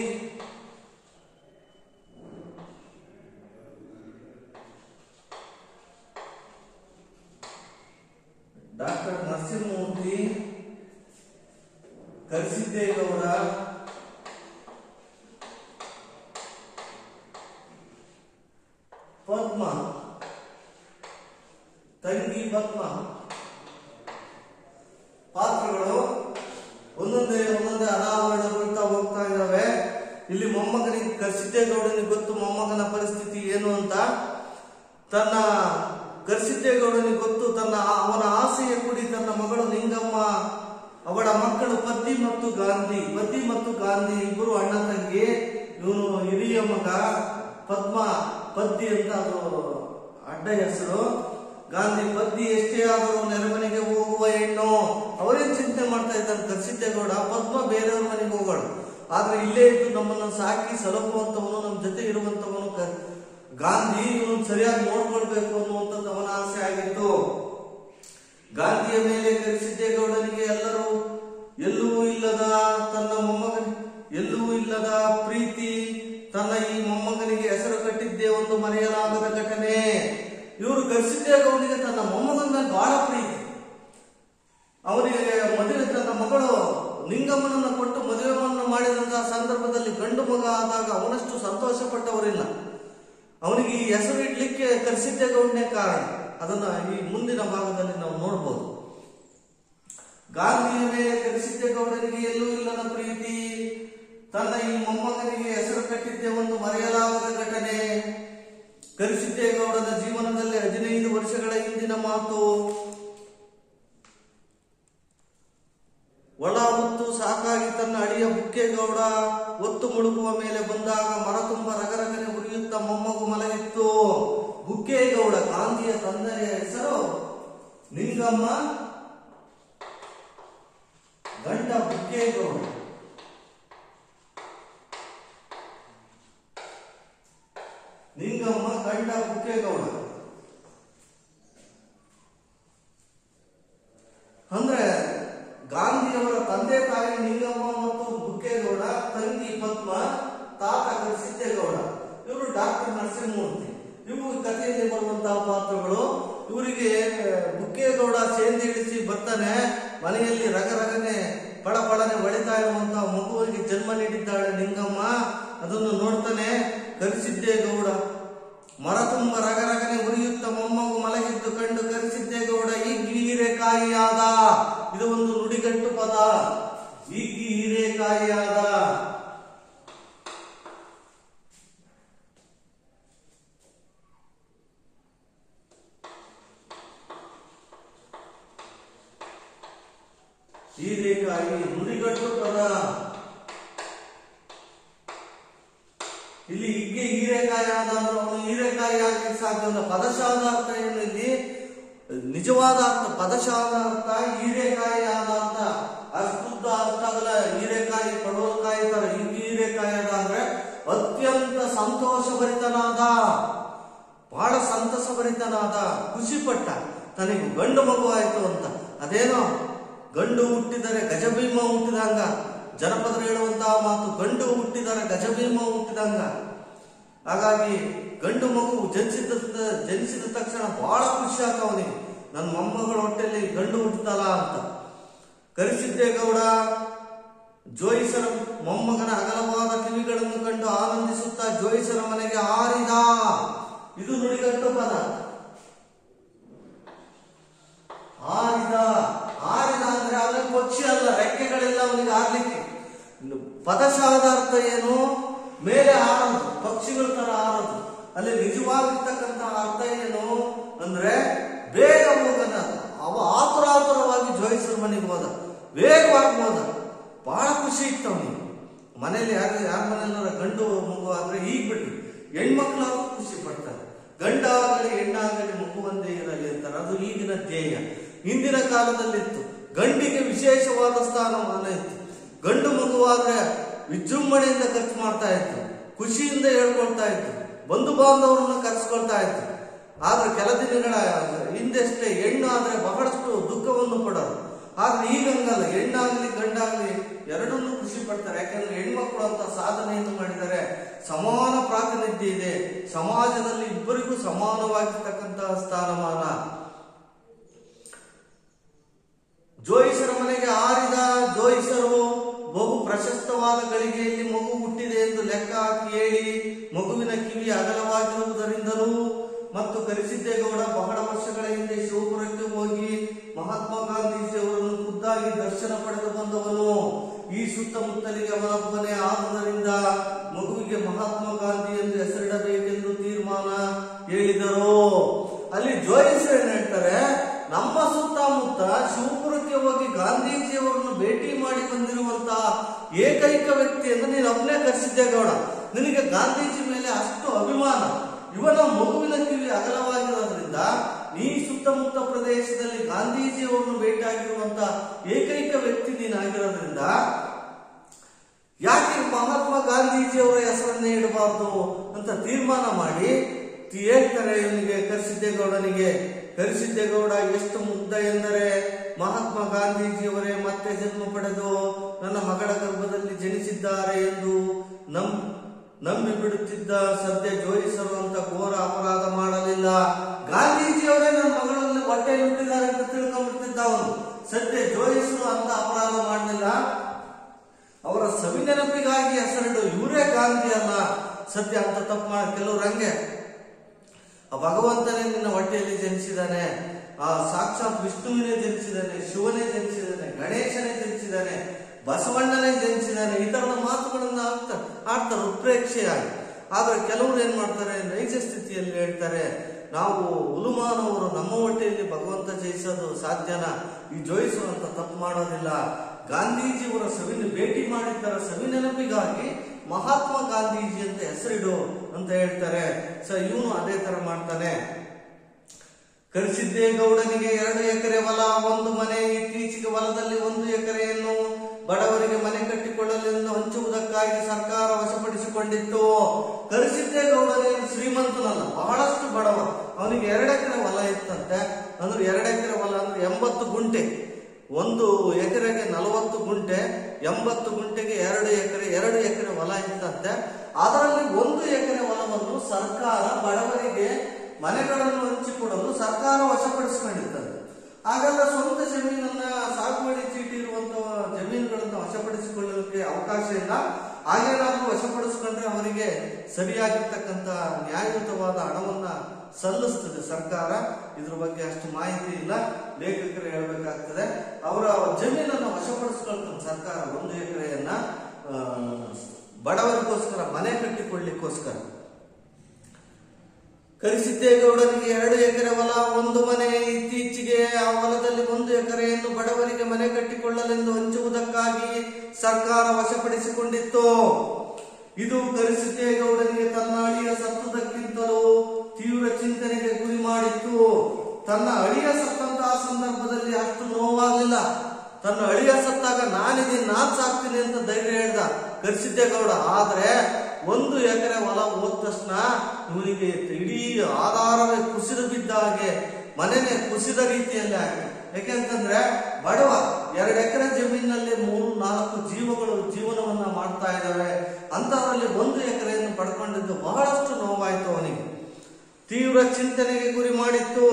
ಡಾಕ್ಟರ್ ನರಸಿಂಹಮೂರ್ತಿ ಕರಿಸಿದ್ದೇಗೌಡ ಪದ್ಮ ತಂಗಿ ಪದ್ಮ ಪಾತ್ರಗಳು ಒಂದೊಂದೇ ಒಂದೊಂದೇ ಅನಾವರಣಗೊಳ್ತಾ ಹೋಗ್ತಾ ಇದ್ದಾವೆ ಇಲ್ಲಿ ಮೊಮ್ಮಗನಿಗೆ ಕರ್ಸಿದ್ದೇಗೌಡನಿಗೆ ಗೊತ್ತು ಮೊಮ್ಮಗನ ಪರಿಸ್ಥಿತಿ ಏನು ಅಂತ ತನ್ನ ಕರ್ಸಿದ್ದೇಗೌಡನಿಗೆ ಗೊತ್ತು ತನ್ನ ಅವನ ಆಸೆಯ ಕುಡಿ ತನ್ನ ಮಗಳು ನಿಂಗಮ್ಮ ಅವಳ ಮಕ್ಕಳು ಪದ್ದಿ ಮತ್ತು ಗಾಂಧಿ ಪದ್ದಿ ಮತ್ತು ಗಾಂಧಿ ಇಬ್ಬರು ಅಣ್ಣ ತಂಗಿ ಇವನು ಹಿರಿಯ ಮಗ ಪದ್ಮ ಪದ್ದಿ ಅಂತ ಅದು ಅಡ್ಡ ಹೆಸರು ಗಾಂಧಿ ಪದ್ದಿ ಎಷ್ಟೇ ಆದರೂ ನೆರಮನೆಗೆ ಹೋಗುವ ಹೆಣ್ಣು ಅವರೇನ್ ಚಿಂತೆ ಮಾಡ್ತಾ ಇದ್ದಾರೆ ಕರ್ಸಿದ್ದೇಗೌಡ ಪದ್ಮ ಬೇರೆಯವ್ರ ಮನೆಗೆ ಹೋಗೋಳು ಆದ್ರೆ ಇಲ್ಲೇ ಇದ್ದು ನಮ್ಮನ್ನ ಸಾಕಿ ಸಲಹುವಂತವನು ನಮ್ಮ ಜೊತೆ ಇರುವಂತವನು ಕ- ಗಾಂಧಿ ಇವನು ಸರಿಯಾಗಿ ನೋಡ್ಕೊಳ್ಬೇಕು ಅನ್ನುವಂಥದ್ದು ಅವನ ಆಸೆ ಆಗಿತ್ತು ಗಾಂಧಿಯ ಮೇಲೆ ಕರೆಸಿದ್ದೇಗೌಡನಿಗೆ ಎಲ್ಲರೂ ಎಲ್ಲೂ ಇಲ್ಲದ ತನ್ನ ಮೊಮ್ಮಗನ ಎಲ್ಲೂ ಇಲ್ಲದ ಪ್ರೀತಿ ತನ್ನ ಈ ಮೊಮ್ಮಗನಿಗೆ ಹೆಸರು ಕಟ್ಟಿದ್ದೇ ಒಂದು ಮರೆಯಲಾಗದ ಘಟನೆ ಇವರು ಕರೆಸಿದ್ದೇಗೌಡನಿಗೆ ತನ್ನ ಮೊಮ್ಮಗನ ಮೇಲೆ ಬಹಳ ಪ್ರೀತಿ ಅವನಿಗೆ ಮದುವೆ ತನ್ನ ಮಗಳು ನಿಂಗಮ್ಮನನ್ನ ಕೊಟ್ಟು ಮದುವೆಯನ್ನು ಮಾಡಿದಂತಹ ಸಂದರ್ಭದಲ್ಲಿ ಗಂಡು ಮಗ ಆದಾಗ ಅವನಷ್ಟು ಸಂತೋಷ ಪಟ್ಟವರಿಲ್ಲ ಅವನಿಗೆ ಈ ಹೆಸರು ಇಡ್ಲಿಕ್ಕೆ ಕರೆಸಿದ್ದೇಗೌಡನೇ ಕಾರಣ ಅದನ್ನ ಈ ಮುಂದಿನ ಭಾಗದಲ್ಲಿ ನಾವು ನೋಡಬಹುದು ಗಾಂಧಿಯ ಮೇಲೆ ಕರೆಸಿದ್ದೇಗೌಡನಿಗೆ ಎಲ್ಲೂ ಇಲ್ಲದ ಪ್ರೀತಿ ತನ್ನ ಈ ಮೊಮ್ಮಗನಿಗೆ ಹೆಸರು ಕಟ್ಟಿದ್ದೇ ಒಂದು ಮರೆಯಲಾಗದ ಘಟನೆ ಕರೆಸಿದ್ದೇಗೌಡನ ಜೀವನದಲ್ಲಿ ಹದಿನೈದು ವರ್ಷಗಳ ಹಿಂದಿನ ಮಾತು ಒಳ ಮುತ್ತು ಸಾಕಾಗಿ ತನ್ನ ಅಡಿಯ ಬುಕ್ಕೇಗೌಡ ಒತ್ತು ಮುಳುಗುವ ಮೇಲೆ ಬಂದಾಗ ಮರ ತುಂಬ ರಗರಗನೆ ಉರಿಯುತ್ತ ಮೊಮ್ಮಗು ಮಲಗಿತ್ತು ಬುಕ್ಕೇಗೌಡ ಗಾಂಧಿಯ ತಂದೆಯ ಹೆಸರು ನಿಂಗಮ್ಮ ಗಂಡ ಬುಕ್ಕೇಗೌಡ ನಿಂಗಮ್ಮ ಗಂಡ ಬುಕ್ಕೇಗೌಡ ಅಂದ್ರೆ ಗಾಂಧಿಯವರ ತಂದೆ ತಾಯಿ ನಿಂಗಮ್ಮ ಮತ್ತು ಬುಕ್ಕೇಗೌಡ ತಂಗಿ ಪದ್ಮ ತಾತ ಸಿದ್ದೇಗೌಡ ಇವರು ಡಾಕ್ಟರ್ ನರಸಿಂಹಮೂರ್ತಿ ಇವು ಕಥೆಯಲ್ಲಿ ಬರುವಂತಹ ಪಾತ್ರಗಳು ಇವರಿಗೆ ಬುಕ್ಕೇಗೌಡ ಸೇಂದಿ ಇಳಿಸಿ ಬರ್ತಾನೆ ಮನೆಯಲ್ಲಿ ರಗರಗನೆ ಪಳಪಳನೆ ಹೊಳಿತಾ ಇರುವಂತಹ ಮಗುವಿಗೆ ಜನ್ಮ ನೀಡಿದ್ದಾಳೆ ನಿಂಗಮ್ಮ ಅದನ್ನು ನೋಡ್ತಾನೆ ಕರಿಸಿದ್ದೇಗೌಡ ಮರ ತುಂಬ ರಗರಗನೆ ಉರಿಯುತ್ತ ಮೊಮ್ಮಗು ಮಲಗಿದ್ದು ಕಂಡು ಕರಿಸಿದ್ದೇಗೌಡ ಇಗ್ಗಿ ಹೀರೆಕಾಯಿಯಾದ ಇದು ಒಂದು ನುಡಿಗಟ್ಟು ಪದ ಇಗ್ಗಿ ಹೀರೆಕಾಯಿಯಾದ ಹೀರೆಕಾಯಿ ನುಡಿಗಟ್ಟು ಪದ ಇಲ್ಲಿ ಹಿಗ್ಗೆ ಹೀರೆಕಾಯಿ ಆದ ಅಂದ್ರೆ ಅವನು ಹೀರೆಕಾಯಿ ಆಗ್ಲಿಕ್ಕೆ ಸಾಧ್ಯವಿಲ್ಲ ಪದಶಾದ ಅರ್ಥ ಏನು ಇಲ್ಲಿ ನಿಜವಾದ ಅರ್ಥ ಪದಶಾದ ಅರ್ಥ ಹೀರೆಕಾಯಿ ಆದ ಅಂತ ಅಷ್ಟುದ್ದ ಅರ್ಥ ಆಗಲ್ಲ ಹೀರೆಕಾಯಿ ಪಡವಲಕಾಯಿ ತರ ಹಿಗ್ಗೆ ಹೀರೆಕಾಯಿ ಆದ ಅಂದ್ರೆ ಅತ್ಯಂತ ಸಂತೋಷಭರಿತನಾದ ಬಹಳ ಸಂತಸಭರಿತನಾದ ಖುಷಿ ಪಟ್ಟ ತನಗೆ ಗಂಡು ಮಗು ಆಯ್ತು ಅಂತ ಅದೇನೋ ಗಂಡು ಹುಟ್ಟಿದರೆ ಗಜಭೀಮ ಹುಟ್ಟಿದಂಗ ಜನಪದರು ಹೇಳುವಂತಹ ಮಾತು ಗಂಡು ಹುಟ್ಟಿದರೆ ಗಜಭೀಮ ಹುಟ್ಟಿದಂಗ ಹಾಗಾಗಿ ಗಂಡು ಮಗು ಜನಿಸಿದ ಜನಿಸಿದ ತಕ್ಷಣ ಬಹಳ ಖುಷಿ ಆತ ಅವನಿಗೆ ನನ್ನ ಮೊಮ್ಮಗಳ ಹೊಟ್ಟೆಯಲ್ಲಿ ಗಂಡು ಹುಟ್ಟುತ್ತಲ್ಲ ಅಂತ ಕರಿಸಿದ್ದೇಗೌಡ ಜೋಯಿಸರ ಮೊಮ್ಮಗನ ಅಗಲವಾದ ಕಿವಿಗಳನ್ನು ಕಂಡು ಆನಂದಿಸುತ್ತಾ ಜೋಯಿಸರ ಮನೆಗೆ ಹಾರಿದ ಇದು ನುಡಿಗಟ್ಟು ಪದ ಹಾರಿದ ಹಾರಿದ ಅಂದ್ರೆ ಅವನಿಗೆ ಪಕ್ಷಿ ಅಲ್ಲ ರೆಕ್ಕೆಗಳಿಲ್ಲ ಅವನಿಗೆ ಹಾರ್ಲಿಕ್ಕೆ ಇನ್ನು ಪದಶಾದ ಅರ್ಥ ಏನು ಮೇಲೆ ಹಾರೋದು ಪಕ್ಷಿಗಳ ತರ ಹಾರೋದು ಅಲ್ಲಿ ನಿಜವಾಗಿರ್ತಕ್ಕಂಥ ಅರ್ಥ ಏನು ಅಂದ್ರೆ ಬೇಗ ಹೋಗನ ಅವ ಆತುರ ಆತುರವಾಗಿ ಜೋಯಿಸರ ಮನೆಗೆ ಹೋದ ವೇಗವಾಗಿ ಹೋದ ಬಹಳ ಖುಷಿ ಇತ್ತು ಅವನಿಗೆ ಮನೇಲಿ ಯಾರು ಯಾರ ಮನೆಯಲ್ಲಾರ ಗಂಡು ಮಗು ಆದ್ರೆ ಈಗ ಬಿಡ್ರಿ ಹೆಣ್ಮಕ್ಳಾದ್ರೂ ಖುಷಿ ಪಡ್ತಾರೆ ಗಂಡ ಆಗಲಿ ಹೆಣ್ಣಾಗಲಿ ಮಗು ಒಂದೇ ಇರಲಿ ಅಂತಾರೆ ಅದು ಈಗಿನ ಧ್ಯೇಯ ಹಿಂದಿನ ಕಾಲದಲ್ಲಿತ್ತು ಗಂಡಿಗೆ ವಿಶೇಷವಾದ ಸ್ಥಾನಮಾನ ಇತ್ತು ಗಂಡು ಮಗುವಾದ್ರೆ ವಿಜೃಂಭಣೆಯಿಂದ ಖರ್ಚು ಮಾಡ್ತಾ ಇತ್ತು ಖುಷಿಯಿಂದ ಹೇಳ್ಕೊಳ್ತಾ ಇತ್ತು ಬಂಧು ಬಾಂಧವರನ್ನ ಕರೆಸ್ಕೊಳ್ತಾ ಇತ್ತು ಆದ್ರೆ ಕೆಲ ದಿನಗಳ ಹಿಂದೆಷ್ಟೇ ಹೆಣ್ಣು ಆದ್ರೆ ಬಹಳಷ್ಟು ದುಃಖವನ್ನು ಪಡೋರು ಆದ್ರೆ ಈಗ ಹಂಗಲ್ಲ ಹೆಣ್ಣಾಗ್ಲಿ ಗಂಡಾಗ್ಲಿ ಎರಡನ್ನೂ ಖುಷಿ ಪಡ್ತಾರೆ ಯಾಕಂದ್ರೆ ಹೆಣ್ಮಕ್ಳು ಅಂತ ಸಾಧನೆಯನ್ನು ಮಾಡಿದರೆ ಸಮಾನ ಪ್ರಾತಿನಿಧ್ಯ ಇದೆ ಸಮಾಜದಲ್ಲಿ ಇಬ್ಬರಿಗೂ ಸಮಾನವಾಗಿರ್ತಕ್ಕಂತಹ ಸ್ಥಾನಮಾನ ಜೋಯಿಸರ ಮನೆಗೆ ಆರಿದ ಜೋಯಿಸರು ಬಹು ಪ್ರಶಸ್ತವಾದ ಗಳಿಗೆಯಲ್ಲಿ ಮಗು ಹುಟ್ಟಿದೆ ಎಂದು ಲೆಕ್ಕ ಹಾಕಿ ಹೇಳಿ ಮಗುವಿನ ಕಿವಿ ಅಗಲವಾಗಿರುವುದರಿಂದಲೂ ಮತ್ತು ಕರಿಸಿದ್ದೇಗೌಡ ಬಹಳ ವರ್ಷಗಳ ಹಿಂದೆ ಶಿವಪುರಕ್ಕೆ ಹೋಗಿ ಮಹಾತ್ಮ ಗಾಂಧೀಜಿಯವರನ್ನು ಖುದ್ದಾಗಿ ದರ್ಶನ ಪಡೆದು ಬಂದವನು ಈ ಸುತ್ತಮುತ್ತಲಿಗೆ ಅವನೊಬ್ಬನೇ ಆದುದರಿಂದ ಮಗುವಿಗೆ ಮಹಾತ್ಮ ಗಾಂಧಿ ಎಂದು ಹೆಸರಿಡಬೇಕೆಂದು ತೀರ್ಮಾನ ಹೇಳಿದರು ಅಲ್ಲಿ ಜೋಯಿಸರು ಏನ್ ಹೇಳ್ತಾರೆ ನಮ್ಮ ಸುತ್ತಮುತ್ತ ಶಿವಪುರಕ್ಕೆ ಹೋಗಿ ಗಾಂಧೀಜಿಯವರನ್ನು ಭೇಟಿ ಮಾಡಿ ಬಂದಿರುವಂತಹ ಏಕೈಕ ವ್ಯಕ್ತಿ ಎಂದು ನೀನು ಒಬ್ಬನೇ ಕರೆಸಿದ್ದೇಗೌಡ ನಿನಗೆ ಗಾಂಧೀಜಿ ಮೇಲೆ ಅಷ್ಟು ಅಭಿಮಾನ ಇವನ ಮಗುವಿನ ಕಿವಿ ಅಗಲವಾಗಿರೋದ್ರಿಂದ ಈ ಸುತ್ತಮುತ್ತ ಪ್ರದೇಶದಲ್ಲಿ ಗಾಂಧೀಜಿಯವರನ್ನು ಭೇಟಿಯಾಗಿರುವಂತಹ ಏಕೈಕ ವ್ಯಕ್ತಿ ನೀನಾಗಿರೋದ್ರಿಂದ ಯಾಕೆ ಮಹಾತ್ಮ ಗಾಂಧೀಜಿಯವರ ಹೆಸರನ್ನೇ ಇಡಬಾರ್ದು ಅಂತ ತೀರ್ಮಾನ ಮಾಡಿ ತಿ- ಹೇಳ್ತಾರೆ ಇವನಿಗೆ ಕರಿಸಿದ್ದೇಗೌಡನಿಗೆ ಕರಿಸಿದ್ದೇಗೌಡ ಎಷ್ಟು ಮುಗ್ಧ ಎಂದರೆ ಮಹಾತ್ಮ ಗಾಂಧೀಜಿಯವರೇ ಮತ್ತೆ ಜನ್ಮ ಪಡೆದು ನನ್ನ ಮಗಳ ಗರ್ಭದಲ್ಲಿ ಜನಿಸಿದ್ದಾರೆ ಎಂದು ನಂ ನಂಬಿ ಬಿಡುತ್ತಿದ್ದ ಸದ್ಯ ಜೋಯಿಸರು ಅಂತ ಘೋರ ಅಪರಾಧ ಮಾಡಲಿಲ್ಲ ಗಾಂಧೀಜಿಯವರೇ ನನ್ನ ಮಗಳಲ್ಲಿ ಹೊಟ್ಟೆ ಹುಟ್ಟಿದ್ದಾರೆ ಅಂತ ತಿಳ್ಕೊಂಡ್ಬಿಡ್ತಿದ್ದ ಅವನು ಸದ್ಯ ಜೋಯಿಸರು ಅಂತ ಅಪರಾಧ ಮಾಡಲಿಲ್ಲ ಅವರ ಸವಿನೆನಪಿಗಾಗಿ ಹೆಸರಿಡು ಇವರೇ ಗಾಂಧಿ ಅಲ್ಲ ಸದ್ಯ ಅಂತ ತಪ್ಪು ಮಾಡಿ ಕೆಲವ್ರು ಹಂಗೆ ಆ ಭಗವಂತನೇ ನಿನ್ನ ಹೊಟ್ಟೆಯಲ್ಲಿ ಜನಿಸಿದಾನೆ ಆ ಸಾಕ್ಷಾತ್ ವಿಷ್ಣುವಿನೇ ಜನಿಸಿದಾನೆ ಶಿವನೇ ಜನಿಸಿದಾನೆ ಗಣೇಶನೇ ಜನಿಸಿದಾನೆ ಬಸವಣ್ಣನೇ ಜನಿಸಿದಾನೆ ಈ ತರದ ಮಾತುಗಳನ್ನ ಆಡ್ತಾರೆ ಆಡ್ತಾರೆ ಉತ್ಪ್ರೇಕ್ಷೆಯಾಗಿ ಆದ್ರೆ ಕೆಲವರು ಏನ್ ಮಾಡ್ತಾರೆ ನೈಜ ಸ್ಥಿತಿಯಲ್ಲಿ ಹೇಳ್ತಾರೆ ನಾವು ಹುಲುಮಾನವರು ನಮ್ಮ ಹೊಟ್ಟೆಯಲ್ಲಿ ಭಗವಂತ ಜಯಿಸೋದು ಸಾಧ್ಯನಾ ಈ ಜೋಯಿಸುವಂತ ತಪ್ಪು ಮಾಡೋದಿಲ್ಲ ಗಾಂಧೀಜಿಯವರ ಸವಿನ ಭೇಟಿ ಮಾಡಿದ್ದರ ಸವಿನೆನಪಿಗಾಗಿ ಮಹಾತ್ಮ ಗಾಂಧೀಜಿ ಅಂತ ಹೆಸರಿಡು ಅಂತ ಹೇಳ್ತಾರೆ ಸೊ ಇವನು ಅದೇ ತರ ಮಾಡ್ತಾನೆ ಕರಿಸಿದ್ದೇಗೌಡನಿಗೆ ಎರಡು ಎಕರೆ ಹೊಲ ಒಂದು ಮನೆ ಇತ್ತೀಚೆಗೆ ಹೊಲದಲ್ಲಿ ಒಂದು ಎಕರೆಯನ್ನು ಬಡವರಿಗೆ ಮನೆ ಕಟ್ಟಿಕೊಳ್ಳಲೆಂದು ಹಂಚುವುದಕ್ಕಾಗಿ ಸರ್ಕಾರ ವಶಪಡಿಸಿಕೊಂಡಿತ್ತು ಕರಿಸಿದ್ದೇಗೌಡನೇನು ಶ್ರೀಮಂತನಲ್ಲ ಬಹಳಷ್ಟು ಬಡವ ಅವನಿಗೆ ಎರಡು ಎಕರೆ ಹೊಲ ಇತ್ತಂತೆ ಅಂದ್ರೆ ಎರಡು ಎಕರೆ ಹೊಲ ಅಂದ್ರೆ ಎಂಬತ್ತು ಗುಂಟೆ ಒಂದು ಎಕರೆಗೆ ನಲವತ್ತು ಗುಂಟೆ ಎಂಬತ್ತು ಗುಂಟೆಗೆ ಎರಡು ಎಕರೆ ಎರಡು ಎಕರೆ ಹೊಲ ಇತ್ತಂತೆ ಅದರಲ್ಲಿ ಒಂದು ಎಕರೆ ಹೊಲವನ್ನು ಸರ್ಕಾರ ಬಡವರಿಗೆ ಮನೆಗಳನ್ನು ಹಂಚಿಕೊಡಲು ಸರ್ಕಾರ ವಶಪಡಿಸಿಕೊಂಡಿರ್ತದೆ ಹಾಗೆಲ್ಲ ಸ್ವಂತ ಜಮೀನನ್ನ ಸಾಗುವಳಿ ಚೀಟಿ ಇರುವಂತಹ ಜಮೀನುಗಳನ್ನು ವಶಪಡಿಸಿಕೊಳ್ಳಲಿಕ್ಕೆ ಅವಕಾಶ ಇಲ್ಲ ಹಾಗೇನಾದ್ರೂ ವಶಪಡಿಸಿಕೊಂಡ್ರೆ ಅವರಿಗೆ ಸರಿಯಾಗಿರ್ತಕ್ಕಂಥ ನ್ಯಾಯಯುತವಾದ ಹಣವನ್ನ ಸಲ್ಲಿಸ್ತದೆ ಸರ್ಕಾರ ಇದ್ರ ಬಗ್ಗೆ ಅಷ್ಟು ಮಾಹಿತಿ ಇಲ್ಲ ಲೇಖಕರು ಹೇಳ್ಬೇಕಾಗ್ತದೆ ಅವರ ಜಮೀನನ್ನು ವಶಪಡಿಸ್ಕೊಳ್ತಾನೆ ಸರ್ಕಾರ ಒಂದು ಎಕರೆಯನ್ನ ಆ, ಬಡವರಿಗೋಸ್ಕರ ಮನೆ ಕಟ್ಟಿಕೊಳ್ಳಿಕ್ಕೋಸ್ಕರ ಕರಿಸಿದ್ದೇಗೌಡನಿಗೆ ಎರಡು ಎಕರೆ ಹೊಲ ಒಂದು ಮನೆ ಇತ್ತೀಚೆಗೆ ಆ ಹೊಲದಲ್ಲಿ ಒಂದು ಎಕರೆಯನ್ನು ಬಡವರಿಗೆ ಮನೆ ಕಟ್ಟಿಕೊಳ್ಳಲೆಂದು ಹಂಚುವುದಕ್ಕಾಗಿ ಸರ್ಕಾರ ವಶಪಡಿಸಿಕೊಂಡಿತ್ತು ಇದು ಕರಿಸಿದ್ದೇಗೌಡನಿಗೆ ತನ್ನ ಅಳಿಯ ಸತ್ತುದಕ್ಕಿಂತಲೂ ತೀವ್ರ ಚಿಂತನೆಗೆ ಗುರಿ ಮಾಡಿತ್ತು ತನ್ನ ಅಳಿಯ ಸತ್ತಂತಹ ಸಂದರ್ಭದಲ್ಲಿ ಅಷ್ಟು ನೋವಾಗಲಿಲ್ಲ ತನ್ನ ಅಳಿಯ ಸತ್ತಾಗ ನಾನಿದ್ದೀನಿ ನಾನ್ ಸಾಕ್ತೀನಿ ಅಂತ ಧೈರ್ಯ ಹೇಳ್ದ ಕರಿಸಿದ್ದೇಗೌಡ ಆದ್ರೆ ಒಂದು ಎಕರೆ ಹೊಲ ಹೋದ ತಕ್ಷಣ ಇವನಿಗೆ ಇಡೀ ಆಧಾರವೇ ಕುಸಿದು ಬಿದ್ದ ಹಾಗೆ ಮನೆನೇ ಕುಸಿದ ರೀತಿಯಲ್ಲಿ ಆಗಿದೆ ಯಾಕೆಂತಂದ್ರೆ ಬಡವ ಎರಡು ಎಕರೆ ಜಮೀನಿನಲ್ಲಿ ಮೂರು ನಾಲ್ಕು ಜೀವಗಳು ಜೀವನವನ್ನ ಮಾಡ್ತಾ ಇದ್ದಾವೆ ಅಂತದ್ರಲ್ಲಿ ಒಂದು ಎಕರೆಯನ್ನು ಪಡ್ಕೊಂಡಿದ್ದು ಬಹಳಷ್ಟು ನೋವಾಯ್ತು ಅವನಿಗೆ ತೀವ್ರ ಚಿಂತನೆಗೆ ಗುರಿ ಮಾಡಿತ್ತು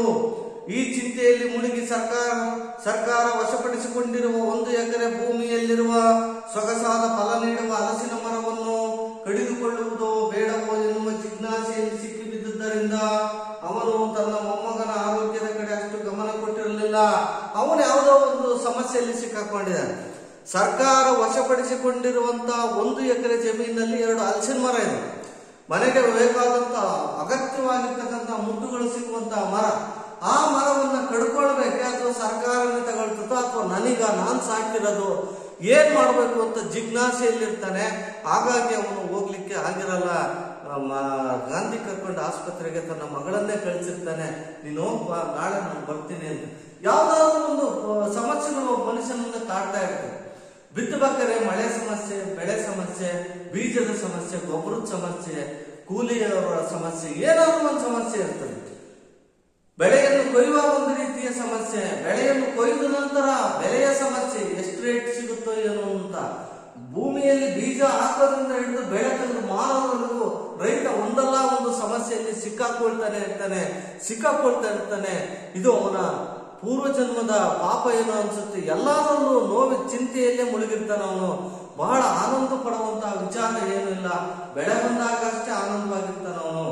ಈ ಚಿಂತೆಯಲ್ಲಿ ಮುಳುಗಿ ಸರ್ಕಾರ ಸರ್ಕಾರ ವಶಪಡಿಸಿಕೊಂಡಿರುವ ಒಂದು ಎಕರೆ ಭೂಮಿಯಲ್ಲಿರುವ ಸೊಗಸಾದ ಫಲ ನೀಡುವ ಹಲಸಿನ ಮರವನ್ನು ಕಡಿದುಕೊಳ್ಳುವುದು ಬೇಡವೋ ಎನ್ನುವ ಜಿಜ್ಞಾಸೆಯಲ್ಲಿ ಸಿಕ್ಕಿ ಬಿದ್ದುದರಿಂದ ಅವನು ತನ್ನ ಮೊಮ್ಮಗನ ಆರೋಗ್ಯದ ಕಡೆ ಅಷ್ಟು ಗಮನ ಕೊಟ್ಟಿರಲಿಲ್ಲ ಅವನು ಯಾವುದೋ ಒಂದು ಸಮಸ್ಯೆಯಲ್ಲಿ ಸಿಕ್ಕಾಕೊಂಡಿದ್ದಾನೆ ಸರ್ಕಾರ ವಶಪಡಿಸಿಕೊಂಡಿರುವಂತಹ ಒಂದು ಎಕರೆ ಜಮೀನಿನಲ್ಲಿ ಎರಡು ಹಲಸಿನ ಮರ ಇದೆ ಮನೆಗೆ ಬೇಕಾದಂತ ಅಗತ್ಯವಾಗಿರ್ತಕ್ಕಂಥ ಮುಟ್ಟುಗಳು ಸಿಗುವಂತಹ ಮರ ಆ ಮರವನ್ನ ಕಡ್ಕೊಳ್ಬೇಕೆ ಅಥವಾ ಸರ್ಕಾರನೇ ತಗೊಳ್ತದೋ ಅಥವಾ ನನಗ ನಾನ್ ಸಾಕಿರೋದು ಏನ್ ಮಾಡ್ಬೇಕು ಅಂತ ಜಿಜ್ಞಾಸೆಯಲ್ಲಿರ್ತಾನೆ ಹಾಗಾಗಿ ಅವನು ಹೋಗ್ಲಿಕ್ಕೆ ಆಗಿರಲ್ಲ ಆ, ಮ- ಗಾಂಧಿ ಕರ್ಕೊಂಡು ಆಸ್ಪತ್ರೆಗೆ ತನ್ನ ಮಗಳನ್ನೇ ಕಳಿಸಿರ್ತಾನೆ ನೀನು ಹೋಗ್ಬಾ ನಾಳೆ ನಾನು ಬರ್ತೀನಿ ಅಂತ ಯಾವ್ದಾದ್ರು ಒಂದು ಆ, ಸಮಸ್ಯೆಗಳು ಮನುಷ್ಯನನ್ನ ಕಾಡ್ತಾ ಇರ್ತದೆ ಬಿತ್ತಬೇಕಾದ್ರೆ ಮಳೆ ಸಮಸ್ಯೆ ಬೆಳೆ ಸಮಸ್ಯೆ ಬೀಜದ ಸಮಸ್ಯೆ ಗೊಬ್ಬರದ ಸಮಸ್ಯೆ ಕೂಲಿಯವರ ಸಮಸ್ಯೆ ಏನಾದ್ರೂ ಒಂದು ಸಮಸ್ಯೆ ಇರ್ತದೆ ಬೆಳೆಯನ್ನು ಕೊಯ್ಯುವ ಒಂದು ರೀತಿಯ ಸಮಸ್ಯೆ ಬೆಳೆಯನ್ನು ಕೊಯ್ದ ನಂತರ ಬೆಲೆಯ ಸಮಸ್ಯೆ ಎಷ್ಟು ರೇಟ್ ಸಿಗುತ್ತೋ ಏನೋ ಅಂತ ಭೂಮಿಯಲ್ಲಿ ಬೀಜ ಹಾಕೋದ್ರಿಂದ ಹಿಡಿದು ಬೆಳೆ ತಂದು ಮಾರೋವರೆಗೂ ರೈತ ಒಂದಲ್ಲ ಒಂದು ಸಮಸ್ಯೆಯಲ್ಲಿ ಸಿಕ್ಕಾಕೊಳ್ತಾನೆ ಇರ್ತಾನೆ ಸಿಕ್ಕಾಕೊಳ್ತಾ ಇರ್ತಾನೆ ಇದು ಅವನ ಪೂರ್ವ ಜನ್ಮದ ಪಾಪ ಏನು ಅನ್ಸುತ್ತೆ ಎಲ್ಲಾದ್ರಲ್ಲೂ ನೋವು ಚಿಂತೆಯಲ್ಲೇ ಮುಳುಗಿರ್ತಾನೆ ಅವನು ಬಹಳ ಆನಂದ ಪಡುವಂತಹ ವಿಚಾರ ಏನೂ ಇಲ್ಲ ಬೆಳೆ ಬಂದಾಗ ಅಷ್ಟೇ ಆನಂದವಾಗಿರ್ತಾನೆ ಅವನು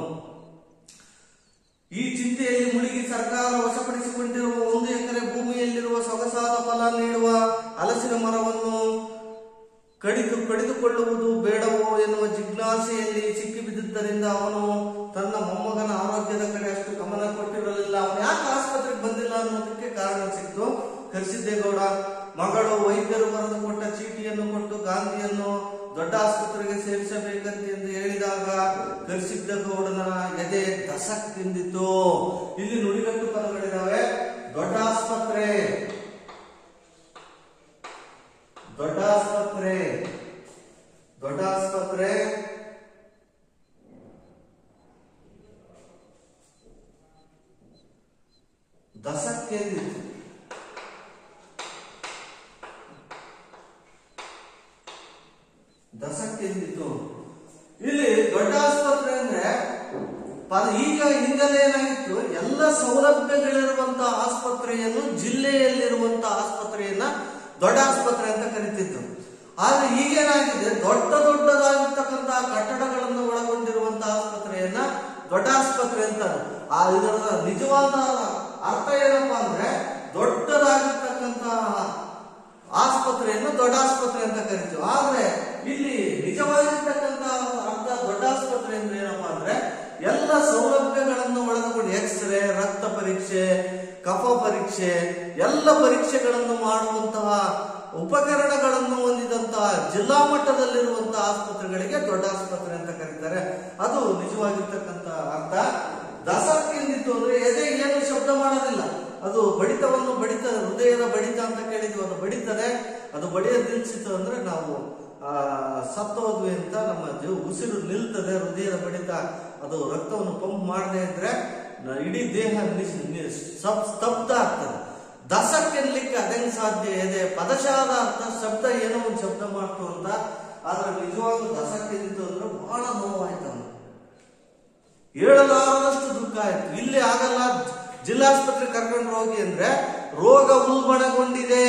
ಈ ಚಿಂತೆಯಲ್ಲಿ ಮುಳುಗಿ ಸರ್ಕಾರ ವಶಪಡಿಸಿಕೊಂಡಿರುವ ಒಂದು ಎಕರೆ ಭೂಮಿಯಲ್ಲಿರುವ ಸೊಗಸಾದ ಫಲ ನೀಡುವ ಹಲಸಿನ ಮರವನ್ನು ಕಡಿದು ಕಡಿದುಕೊಳ್ಳುವುದು ಬೇಡವೋ ಎನ್ನುವ ಜಿಜ್ಞಾಸೆಯಲ್ಲಿ ಸಿಕ್ಕಿಬಿದ್ದುದರಿಂದ ಅವನು ತನ್ನ ಮೊಮ್ಮಗನ ಆರೋಗ್ಯದ ಕಡೆ ಅಷ್ಟು ಗಮನ ಕೊಟ್ಟಿರಲಿಲ್ಲ ಅವನು ಯಾಕೆ ಆಸ್ಪತ್ರೆಗೆ ಬಂದಿಲ್ಲ ಅನ್ನೋದಕ್ಕೆ ಕಾರಣ ಸಿಕ್ತು ಕರೆಸಿದ್ದೇಗೌಡ ಮಗಳು ವೈದ್ಯರು ಬರೆದು ಕೊಟ್ಟ ಚೀಟಿಯನ್ನು ಕೊಟ್ಟು ಗಾಂಧಿಯನ್ನು ದೊಡ್ಡ ಆಸ್ಪತ್ರೆಗೆ ಸೇರಿಸಬೇಕಂತ ಎಂದು ಹೇಳಿದಾಗ ಕರೆಸಿದ್ದೇಗೌಡನ ಎದೆ ದಸಕ್ ತಿಂದಿತ್ತು ಇಲ್ಲಿ ನುಡಿಗಟ್ಟು ಪದಗಳಿದಾವೆ ದೊಡ್ಡ ಆಸ್ಪತ್ರೆ ದೊಡ್ಡ ಆಸ್ಪತ್ರೆ ದೊಡ್ಡ ಆಸ್ಪತ್ರೆ ದಸಕ್ಕೆಂದಿತ್ತು ದಸಕ್ಕೆಂದಿತ್ತು ಇಲ್ಲಿ ದೊಡ್ಡ ಆಸ್ಪತ್ರೆ ಅಂದ್ರೆ ಪ- ಈಗ ಹಿಂದೆಲ್ಲ ಏನಾಗಿತ್ತು ಎಲ್ಲ ಸೌಲಭ್ಯಗಳಿರುವಂತಹ ಆಸ್ಪತ್ರೆಯನ್ನು ಜಿಲ್ಲೆಯಲ್ಲಿರುವಂತಹ ಆಸ್ಪತ್ರೆಯನ್ನ ದೊಡ್ಡ ಆಸ್ಪತ್ರೆ ಅಂತ ಕರಿತಿದ್ರು ಆದ್ರೆ ಈಗೇನಾಗಿದೆ ದೊಡ್ಡ ದೊಡ್ಡದಾಗಿರ್ತಕ್ಕಂತಹ ಕಟ್ಟಡಗಳನ್ನು ಒಳಗೊಂಡಿರುವಂತಹ ಆಸ್ಪತ್ರೆಯನ್ನ ದೊಡ್ಡ ಆಸ್ಪತ್ರೆ ಅಂತ ಆ ಇದರ ನಿಜವಾದ ಅರ್ಥ ಏನಪ್ಪಾ ಅಂದ್ರೆ ದೊಡ್ಡದಾಗಿರ್ತಕ್ಕಂತಹ ಆಸ್ಪತ್ರೆಯನ್ನು ದೊಡ್ಡ ಆಸ್ಪತ್ರೆ ಅಂತ ಕರಿತೀವಿ ಆದ್ರೆ ಇಲ್ಲಿ ನಿಜವಾಗಿರ್ತಕ್ಕಂತ ಅರ್ಥ ದೊಡ್ಡ ಆಸ್ಪತ್ರೆ ಅಂದ್ರೆ ಏನಪ್ಪಾ ಅಂದ್ರೆ ಎಲ್ಲ ಸೌಲಭ್ಯಗಳನ್ನು ಒಳಗೊಂಡು ಎಕ್ಸ್ರೇ ರಕ್ತ ಪರೀಕ್ಷೆ ಕಫ ಪರೀಕ್ಷೆ ಎಲ್ಲ ಪರೀಕ್ಷೆಗಳನ್ನು ಮಾಡುವಂತಹ ಉಪಕರಣಗಳನ್ನು ಹೊಂದಿದಂತಹ ಜಿಲ್ಲಾ ಮಟ್ಟದಲ್ಲಿರುವಂತಹ ಆಸ್ಪತ್ರೆಗಳಿಗೆ ದೊಡ್ಡ ಆಸ್ಪತ್ರೆ ಅಂತ ಕರೀತಾರೆ ಅದು ನಿಜವಾಗಿರ್ತಕ್ಕಂಥ ಅರ್ಥ ದಸಕ್ ಎಂದಿತ್ತು ಅಂದ್ರೆ ಎದೆ ಏನು ಶಬ್ದ ಮಾಡೋದಿಲ್ಲ ಅದು ಬಡಿತವನ್ನು ಬಡಿತದೆ ಹೃದಯದ ಬಡಿತ ಅಂತ ಕೇಳಿದ್ವಿ ಅದು ಬಡಿತದೆ ಅದು ಬಡಿಯೋದು ನಿಲ್ಸಿತು ಅಂದ್ರೆ ನಾವು ಆ ಸತ್ತೋದ್ವಿ ಅಂತ ನಮ್ಮ ಜೀವ ಉಸಿರು ನಿಲ್ತದೆ ಹೃದಯದ ಬಡಿತ ಅದು ರಕ್ತವನ್ನು ಪಂಪ್ ಮಾಡದೇ ಇದ್ರೆ ನ- ಇಡೀ ದೇಹ ನಿಸ್- ನಿ- ಸಪ್- ಸ್ತಬ್ಧ ಆಗ್ತದೆ ದಸಕ್ ಎನ್ಲಿಕ್ಕೆ ಅದಂಗ್ ಸಾಧ್ಯ ಇದೆ ಪದಶಾದ ಅರ್ಥ ಶಬ್ದ ಏನೋ ಒಂದು ಶಬ್ದ ಮಾಡ್ತು ಅಂತ ಆದ್ರೆ ನಿಜವಾಗ್ಲೂ ದಸಕ್ ಎಂದಿತ್ತು ಅಂದ್ರೆ ಬಹಳ ನೋವಾಯ್ತು ಅವ್ನಿಗೆ. ಹೇಳಲಾರದಷ್ಟು ದುಃಖ ಆಯ್ತು ಇಲ್ಲಿ ಆಗಲ್ಲ ಜಿಲ್ಲಾಸ್ಪತ್ರೆ ಕರ್ಕೊಂಡು ಹೋಗಿ ಅಂದ್ರೆ ರೋಗ ಉಲ್ಬಣಗೊಂಡಿದೆ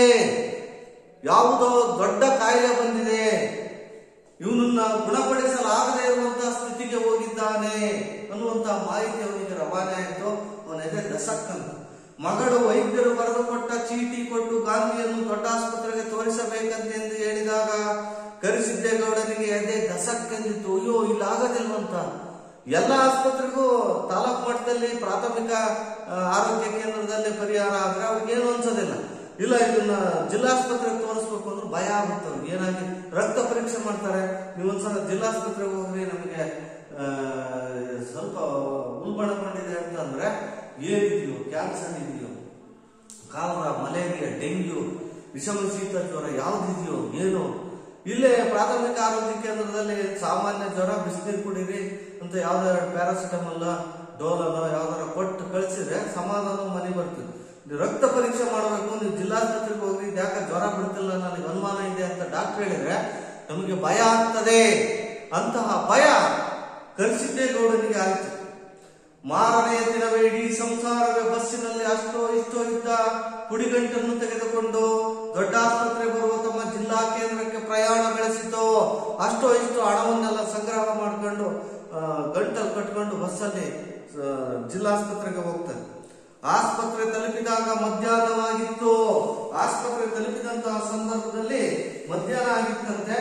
ಯಾವುದೋ ದೊಡ್ಡ ಕಾಯಿಲೆ ಬಂದಿದೆ ಇವನನ್ನ ಗುಣಪಡಿಸಲಾಗದೇ ಇರುವಂತಹ ಸ್ಥಿತಿಗೆ ಹೋಗಿದ್ದಾನೆ ಅನ್ನುವಂತ ಮಾಹಿತಿ ಅವನಿಗೆ ರವಾನೆ ಆಯ್ತು ಅವನ ಎದೆ ದಸಕ್ ಅಂತ ಮಗಳು ವೈದ್ಯರು ಬರೆದು ಕೊಟ್ಟ ಚೀಟಿ ಕೊಟ್ಟು ಗಾಂಧಿಯನ್ನು ದೊಡ್ಡ ಆಸ್ಪತ್ರೆಗೆ ತೋರಿಸಬೇಕಂತ ಎಂದು ಹೇಳಿದಾಗ ಕರಿಸಿದ್ದೇಗೌಡನಿಗೆ ಎದೆ ದಸಕ್ ಎಂದಿತ್ತು ಅಯ್ಯೋ ಇಲ್ಲಿ ಆಗದಿಲ್ವಂತ ಎಲ್ಲ ಆಸ್ಪತ್ರೆಗೂ ತಾಲೂಕು ಮಟ್ಟದಲ್ಲಿ ಪ್ರಾಥಮಿಕ ಆ, ಆರೋಗ್ಯ ಕೇಂದ್ರದಲ್ಲಿ ಪರಿಹಾರ ಆದ್ರೆ ಅವ್ರಿಗೇನು ಅನ್ಸೋದಿಲ್ಲ ಇಲ್ಲ ಇದನ್ನ ಜಿಲ್ಲಾಸ್ಪತ್ರೆಗೆ ತೋರಿಸ್ಬೇಕು ಅಂದ್ರೆ ಭಯ ಆಗುತ್ತೆ ಅವ್ರಿಗೆ ಏನಾಗಿ ರಕ್ತ ಪರೀಕ್ಷೆ ಮಾಡ್ತಾರೆ ನೀವು ಒಂದ್ಸಲ ಜಿಲ್ಲಾಸ್ಪತ್ರೆಗೆ ಹೋಗ್ರಿ ನಮಗೆ ಆ, ಸ್ವಲ್ಪ ಉಲ್ಬಣಗೊಂಡಿದೆ ಅಂತಂದ್ರೆ ಏನಿದೆಯೋ ಕ್ಯಾನ್ಸರ್ ಇದೆಯೋ ಕಾಲರ ಮಲೇರಿಯಾ ಡೆಂಗ್ಯೂ ವಿಷಮ ಶೀತ ಜ್ವರ ಯಾವ್ದಿದೆಯೋ ಏನು ಇಲ್ಲೇ ಪ್ರಾಥಮಿಕ ಆರೋಗ್ಯ ಕೇಂದ್ರದಲ್ಲಿ ಸಾಮಾನ್ಯ ಜ್ವರ ಬಿಸಿನೀರು ಕುಡೀರಿ ಅಂತ ಯಾವ್ದಾರ ಪ್ಯಾರಾಸಿಟಮಲ್ ಡೋಲನೋ ಯಾವ್ದಾರ ಕೊಟ್ಟು ಕಳಿಸಿದ್ರೆ ಸಮಾಧಾನ ಮನೆ ಬರ್ತದೆ ನೀವು ರಕ್ತ ಪರೀಕ್ಷೆ ಮಾಡಬೇಕು ನೀವು ಜಿಲ್ಲಾಸ್ಪತ್ರೆಗೆ ಹೋಗಿ ಯಾಕೆ ಜ್ವರ ಬಿಡ್ತಿಲ್ಲ ನನಗೆ ಅನುಮಾನ ಇದೆ ಅಂತ ಡಾಕ್ಟರ್ ಹೇಳಿದ್ರೆ ನಮಗೆ ಭಯ ಆಗ್ತದೆ ಅಂತಹ ಭಯ ಕರ್ಸಿದ್ದೇಗೌಡನಿಗೆ ಆಯಿತು ಮಾರನೆಯ ದಿನವೇ ಇಡೀ ಸಂಸಾರವೇ ಬಸ್ಸಿನಲ್ಲಿ ಅಷ್ಟೋ ಇಷ್ಟೋ ಇದ್ದ ಕುಡಿಗಂಟನ್ನು ತೆಗೆದುಕೊಂಡು ದೊಡ್ಡ ಆಸ್ಪತ್ರೆ ಬರುವ ತಮ್ಮ ಜಿಲ್ಲಾ ಕೇಂದ್ರಕ್ಕೆ ಪ್ರಯಾಣ ಬೆಳೆಸಿತು ಅಷ್ಟೋ ಇಷ್ಟೋ ಹಣವನ್ನೆಲ್ಲ ಸಂಗ್ರಹ ಮಾಡಿಕೊಂಡು ಗಂಟಲ್ ಕಟ್ಕೊಂಡು ಬಸ್ಸಲ್ಲಿ ಆ, ಜಿಲ್ಲಾಸ್ಪತ್ರೆಗೆ ಹೋಗ್ತಾರೆ ಆಸ್ಪತ್ರೆ ತಲುಪಿದಾಗ ಮಧ್ಯಾಹ್ನವಾಗಿತ್ತು ಆಸ್ಪತ್ರೆ ತಲುಪಿದಂತಹ ಸಂದರ್ಭದಲ್ಲಿ ಮಧ್ಯಾಹ್ನ ಆಗಿತ್ತಂತೆ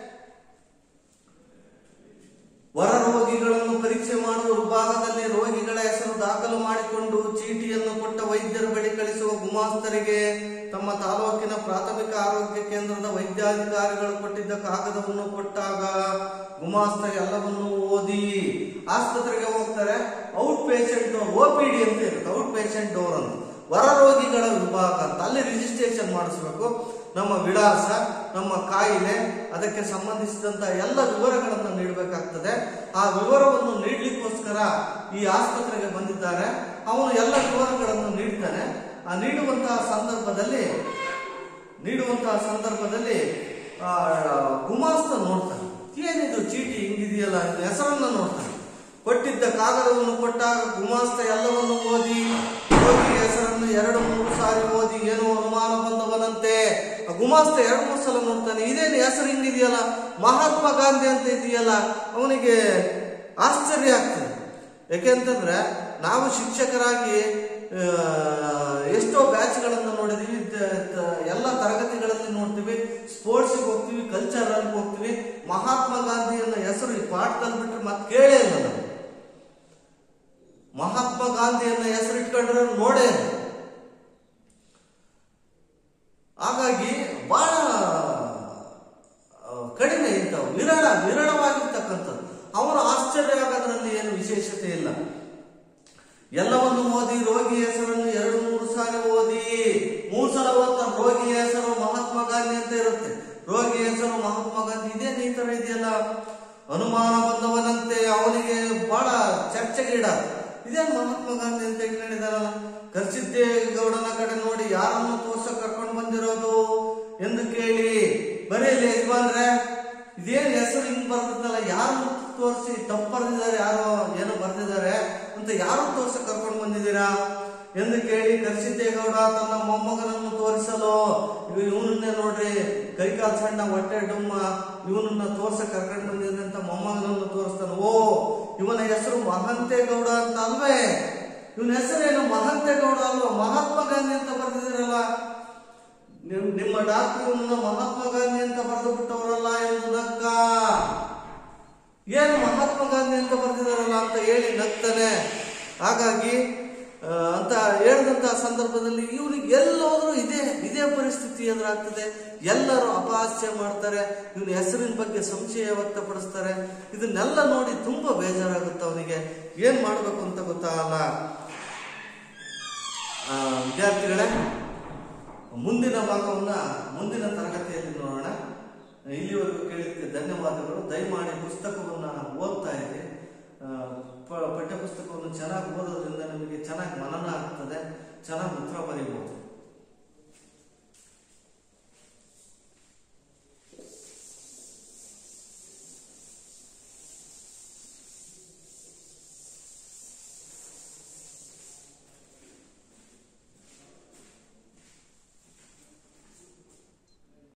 ಹೊರ ರೋಗಿಗಳನ್ನು ಪರೀಕ್ಷೆ ಮಾಡುವ ವಿಭಾಗದಲ್ಲಿ ರೋಗಿಗಳ ಹೆಸರು ದಾಖಲು ಮಾಡಿಕೊಂಡು ಚೀಟಿಯನ್ನು ಕೊಟ್ಟ ವೈದ್ಯರ ಬಳಿ ಕಳಿಸುವ ಗುಮಾಸ್ತರಿಗೆ ತಮ್ಮ ತಾಲೂಕಿನ ಪ್ರಾಥಮಿಕ ಆರೋಗ್ಯ ಕೇಂದ್ರದ ವೈದ್ಯಾಧಿಕಾರಿಗಳು ಕೊಟ್ಟಿದ್ದ ಕಾಗದವನ್ನು ಕೊಟ್ಟಾಗ ಗುಮಾಸ್ತ ಎಲ್ಲವನ್ನೂ ಓದಿ ಆಸ್ಪತ್ರೆಗೆ ಹೋಗ್ತಾರೆ out patient door O P D ಅಂತ ಇರುತ್ತೆ ಔಟ್ ಪೇಷಂಟ್ ಡೋರ್ ಅಂತ ಹೊರ ರೋಗಿಗಳ ವಿಭಾಗ ಅಂತ ಅಲ್ಲಿ ರಿಜಿಸ್ಟ್ರೇಷನ್ ಮಾಡಿಸ್ಬೇಕು ನಮ್ಮ ವಿಳಾಸ ನಮ್ಮ ಕಾಯಿಲೆ ಅದಕ್ಕೆ ಸಂಬಂಧಿಸಿದಂತ ಎಲ್ಲ ವಿವರಗಳನ್ನು ನೀಡಬೇಕಾಗ್ತದೆ ಆ ವಿವರವನ್ನು ನೀಡಲಿಕ್ಕೋಸ್ಕರ ಈ ಆಸ್ಪತ್ರೆಗೆ ಬಂದಿದ್ದಾರೆ ಅವನು ಎಲ್ಲ ವಿವರಗಳನ್ನು ನೀಡ್ತಾನೆ ಆ ನೀಡುವಂತಹ ಸಂದರ್ಭದಲ್ಲಿ ನೀಡುವಂತಹ ಸಂದರ್ಭದಲ್ಲಿ ಆ, ಗುಮಾಸ್ತ ನೋಡ್ತಾನೆ ಏನಿದು ಚೀಟಿ ಹಿಂಗಿದೆಯಲ್ಲ ಇದು ಹೆಸರನ್ನ ನೋಡ್ತಾನೆ ಕೊಟ್ಟಿದ್ದ ಕಾಗದವನ್ನು ಕೊಟ್ಟಾಗ ಗುಮಾಸ್ತ ಎಲ್ಲವನ್ನು ಓದಿ ರೋಗಿ ಹೆಸರನ್ನು ಎರಡು ಮೂರು ಸಾರಿ ಓದಿ ಏನೋ ಅನುಮಾನ ಬಂದವನಂತೆ ಆ ಗುಮಾಸ್ತ ಎರಡು ಮೂರು ಸಲ ನೋಡ್ತಾನೆ ಇದೇನು ಹೆಸರು ಹಿಂಗಿದೆಯಲ್ಲ ಮಹಾತ್ಮ ಗಾಂಧಿ ಅಂತ ಇದೆಯಲ್ಲ ಅವನಿಗೆ ಆಶ್ಚರ್ಯ ಆಗ್ತದೆ ಯಾಕೆಂತಂದ್ರೆ ನಾವು ಶಿಕ್ಷಕರಾಗಿ ಆ, ಎಷ್ಟೋ ಬ್ಯಾಚ್ಗಳನ್ನು ನೋಡಿದೀವಿ ತ- ತ- ಎಲ್ಲ ತರಗತಿಗಳಲ್ಲಿ ನೋಡ್ತೀವಿ ಸ್ಪೋರ್ಟ್ಸ್ಗೆ ಹೋಗ್ತೀವಿ ಕಲ್ಚರಲ್ ಹೋಗ್ತೀವಿ ಮಹಾತ್ಮ ಗಾಂಧಿಯನ್ನ ಹೆಸರು ಈ ಪಾಠದಲ್ಲಿ ಬಿಟ್ರೆ ಮತ್ತೆ ಕೇಳೇ ಇಲ್ಲ ನಾವು ಮಹಾತ್ಮ ಗಾಂಧಿಯನ್ನ ಹೆಸರಿಟ್ಕೊಂಡ್ರೆ ನೋಡೇ ಇಲ್ಲ ಹಾಗಾಗಿ ಬಹಳ ಆ, ಕಡಿಮೆ ಇಂಥವು ವಿರಳ ವಿರಳವಾಗಿರ್ತಕ್ಕಂಥದ್ದು ಅವನು ಆಶ್ಚರ್ಯ ಆಗೋದ್ರಲ್ಲಿ ಏನು ವಿಶೇಷತೆ ಇಲ್ಲ ಎಲ್ಲವನ್ನು ಓದಿ ರೋಗಿ ಹೆಸರನ್ನು ಎರಡು ಮೂರು ಸಾರಿ ಓದಿ ಮೂರು ಸಲ ಓದ್ತಾನೆ ರೋಗಿ ಹೆಸರು ಮಹಾತ್ಮ ಗಾಂಧಿ ಅಂತ ಇರುತ್ತೆ ರೋಗಿ ಹೆಸರು ಮಹಾತ್ಮ ಗಾಂಧಿ ಇದೇನು ಈ ತರ ಇದೆಯಲ್ಲ ಅನುಮಾನ ಬಂದವನಂತೆ ಅವನಿಗೆ ಬಹಳ ಚರ್ಚೆಗೀಡ ಇದೇನು ಮಹಾತ್ಮ ಗಾಂಧಿ ಅಂತ ಇಟ್ಕೊಂಡಿದಾರಲ್ಲ ಕರ್ಸಿದ್ದೇಗೌಡನ ಕಡೆ ನೋಡಿ ಯಾರನ್ನು ತೋರ್ಸ ಕರ್ಕೊಂಡು ಬಂದಿರೋದು ಎಂದು ಕೇಳಿ ಬರೀಲಿ ಯಜಮಾನ್ರೆ ಇದೇನು ಹೆಸರು ಹಿಂಗ್ ಬರ್ದಿದ್ದಲ್ಲ ಯಾರು ತೋರಿಸಿ ತಪ್ಪು ಬರ್ದಿದ್ದಾರೆ ಯಾರೋ ಏನೋ ಬರ್ದಿದ್ದಾರೆ ಅಂತ ಯಾರು ತೋರ್ಸ ಕರ್ಕೊಂಡು ಬಂದಿದ್ದೀರಾ ಎಂದು ಕೇಳಿ ಕರ್ಸಿದ್ದೇಗೌಡ ತನ್ನ ಮೊಮ್ಮಗನನ್ನು ತೋರಿಸಲು ಇವನನ್ನೇ ನೋಡ್ರಿ ಕೈಕಾಲ್ ಸಣ್ಣ ಹೊಟ್ಟೆ ಡುಮ್ಮ ಇವನನ್ನ ತೋರ್ಸ ಕರ್ಕೊಂಡು ಬಂದಿದ್ದೆ ಅಂತ ಮೊಮ್ಮಗನನ್ನು ತೋರಿಸ್ತಾನೆ ಓ ಇವನ ಹೆಸರು ಮಹಂತೇಗೌಡ ಅಂತ ಅಲ್ವೇ ಇವನ ಹೆಸರೇನು ಮಹಂತೇಗೌಡ ಅಲ್ವಾ ಮಹಾತ್ಮ ಗಾಂಧಿ ಅಂತ ಬರ್ದಿದ್ದೀರಲ್ಲ ನಿಮ್ ನಿಮ್ಮ ಡಾಕ್ಟರ್ ಇವನನ್ನ ಮಹಾತ್ಮ ಗಾಂಧಿ ಅಂತ ಬರೆದು ಬಿಟ್ಟವರಲ್ಲ ಎಂದು ನಕ್ಕ ಏನು ಮಹಾತ್ಮ ಗಾಂಧಿ ಅಂತ ಬರ್ದಿದಾರಲ್ಲ ಅಂತ ಹೇಳಿ ನಗ್ತಾನೆ ಹಾಗಾಗಿ ಆ, ಅಂತ ಹೇಳಿದಂತ ಸಂದರ್ಭದಲ್ಲಿ ಇವನಿಗೆ ಎಲ್ಲೋದ್ರೂ ಇದೇ ಇದೇ ಪರಿಸ್ಥಿತಿ ಎದುರಾಗ್ತದೆ ಎಲ್ಲರೂ ಅಪಹಾಸ್ಯ ಮಾಡ್ತಾರೆ ಇವನ ಹೆಸರಿನ ಬಗ್ಗೆ ಸಂಶಯ ವ್ಯಕ್ತಪಡಿಸ್ತಾರೆ ಇದನ್ನೆಲ್ಲ ನೋಡಿ ತುಂಬಾ ಬೇಜಾರಾಗುತ್ತೆ ಅವನಿಗೆ ಏನ್ ಮಾಡ್ಬೇಕು ಅಂತ ಗೊತ್ತಾಗಲ್ಲ ಆ, ವಿದ್ಯಾರ್ಥಿಗಳೇ ಮುಂದಿನ ಭಾಗವನ್ನ ಮುಂದಿನ ತರಗತಿಯಲ್ಲಿ ನೋಡೋಣ ಇಲ್ಲಿವರೆಗೂ ಕೇಳಿದ್ದಕ್ಕೆ ಧನ್ಯವಾದಗಳು ದಯಮಾಡಿ ಪುಸ್ತಕವನ್ನ ಓದ್ತಾ ಇರಿ ಆ, ಪ- ಪಠ್ಯ ಪುಸ್ತಕವನ್ನು ಚೆನ್ನಾಗಿ ಓದೋದ್ರಿಂದ ನಿಮಗೆ ಚೆನ್ನಾಗಿ ಮನನ ಆಗ್ತದೆ ಚೆನ್ನಾಗಿ ಉತ್ತರ ಬರೀಬಹುದು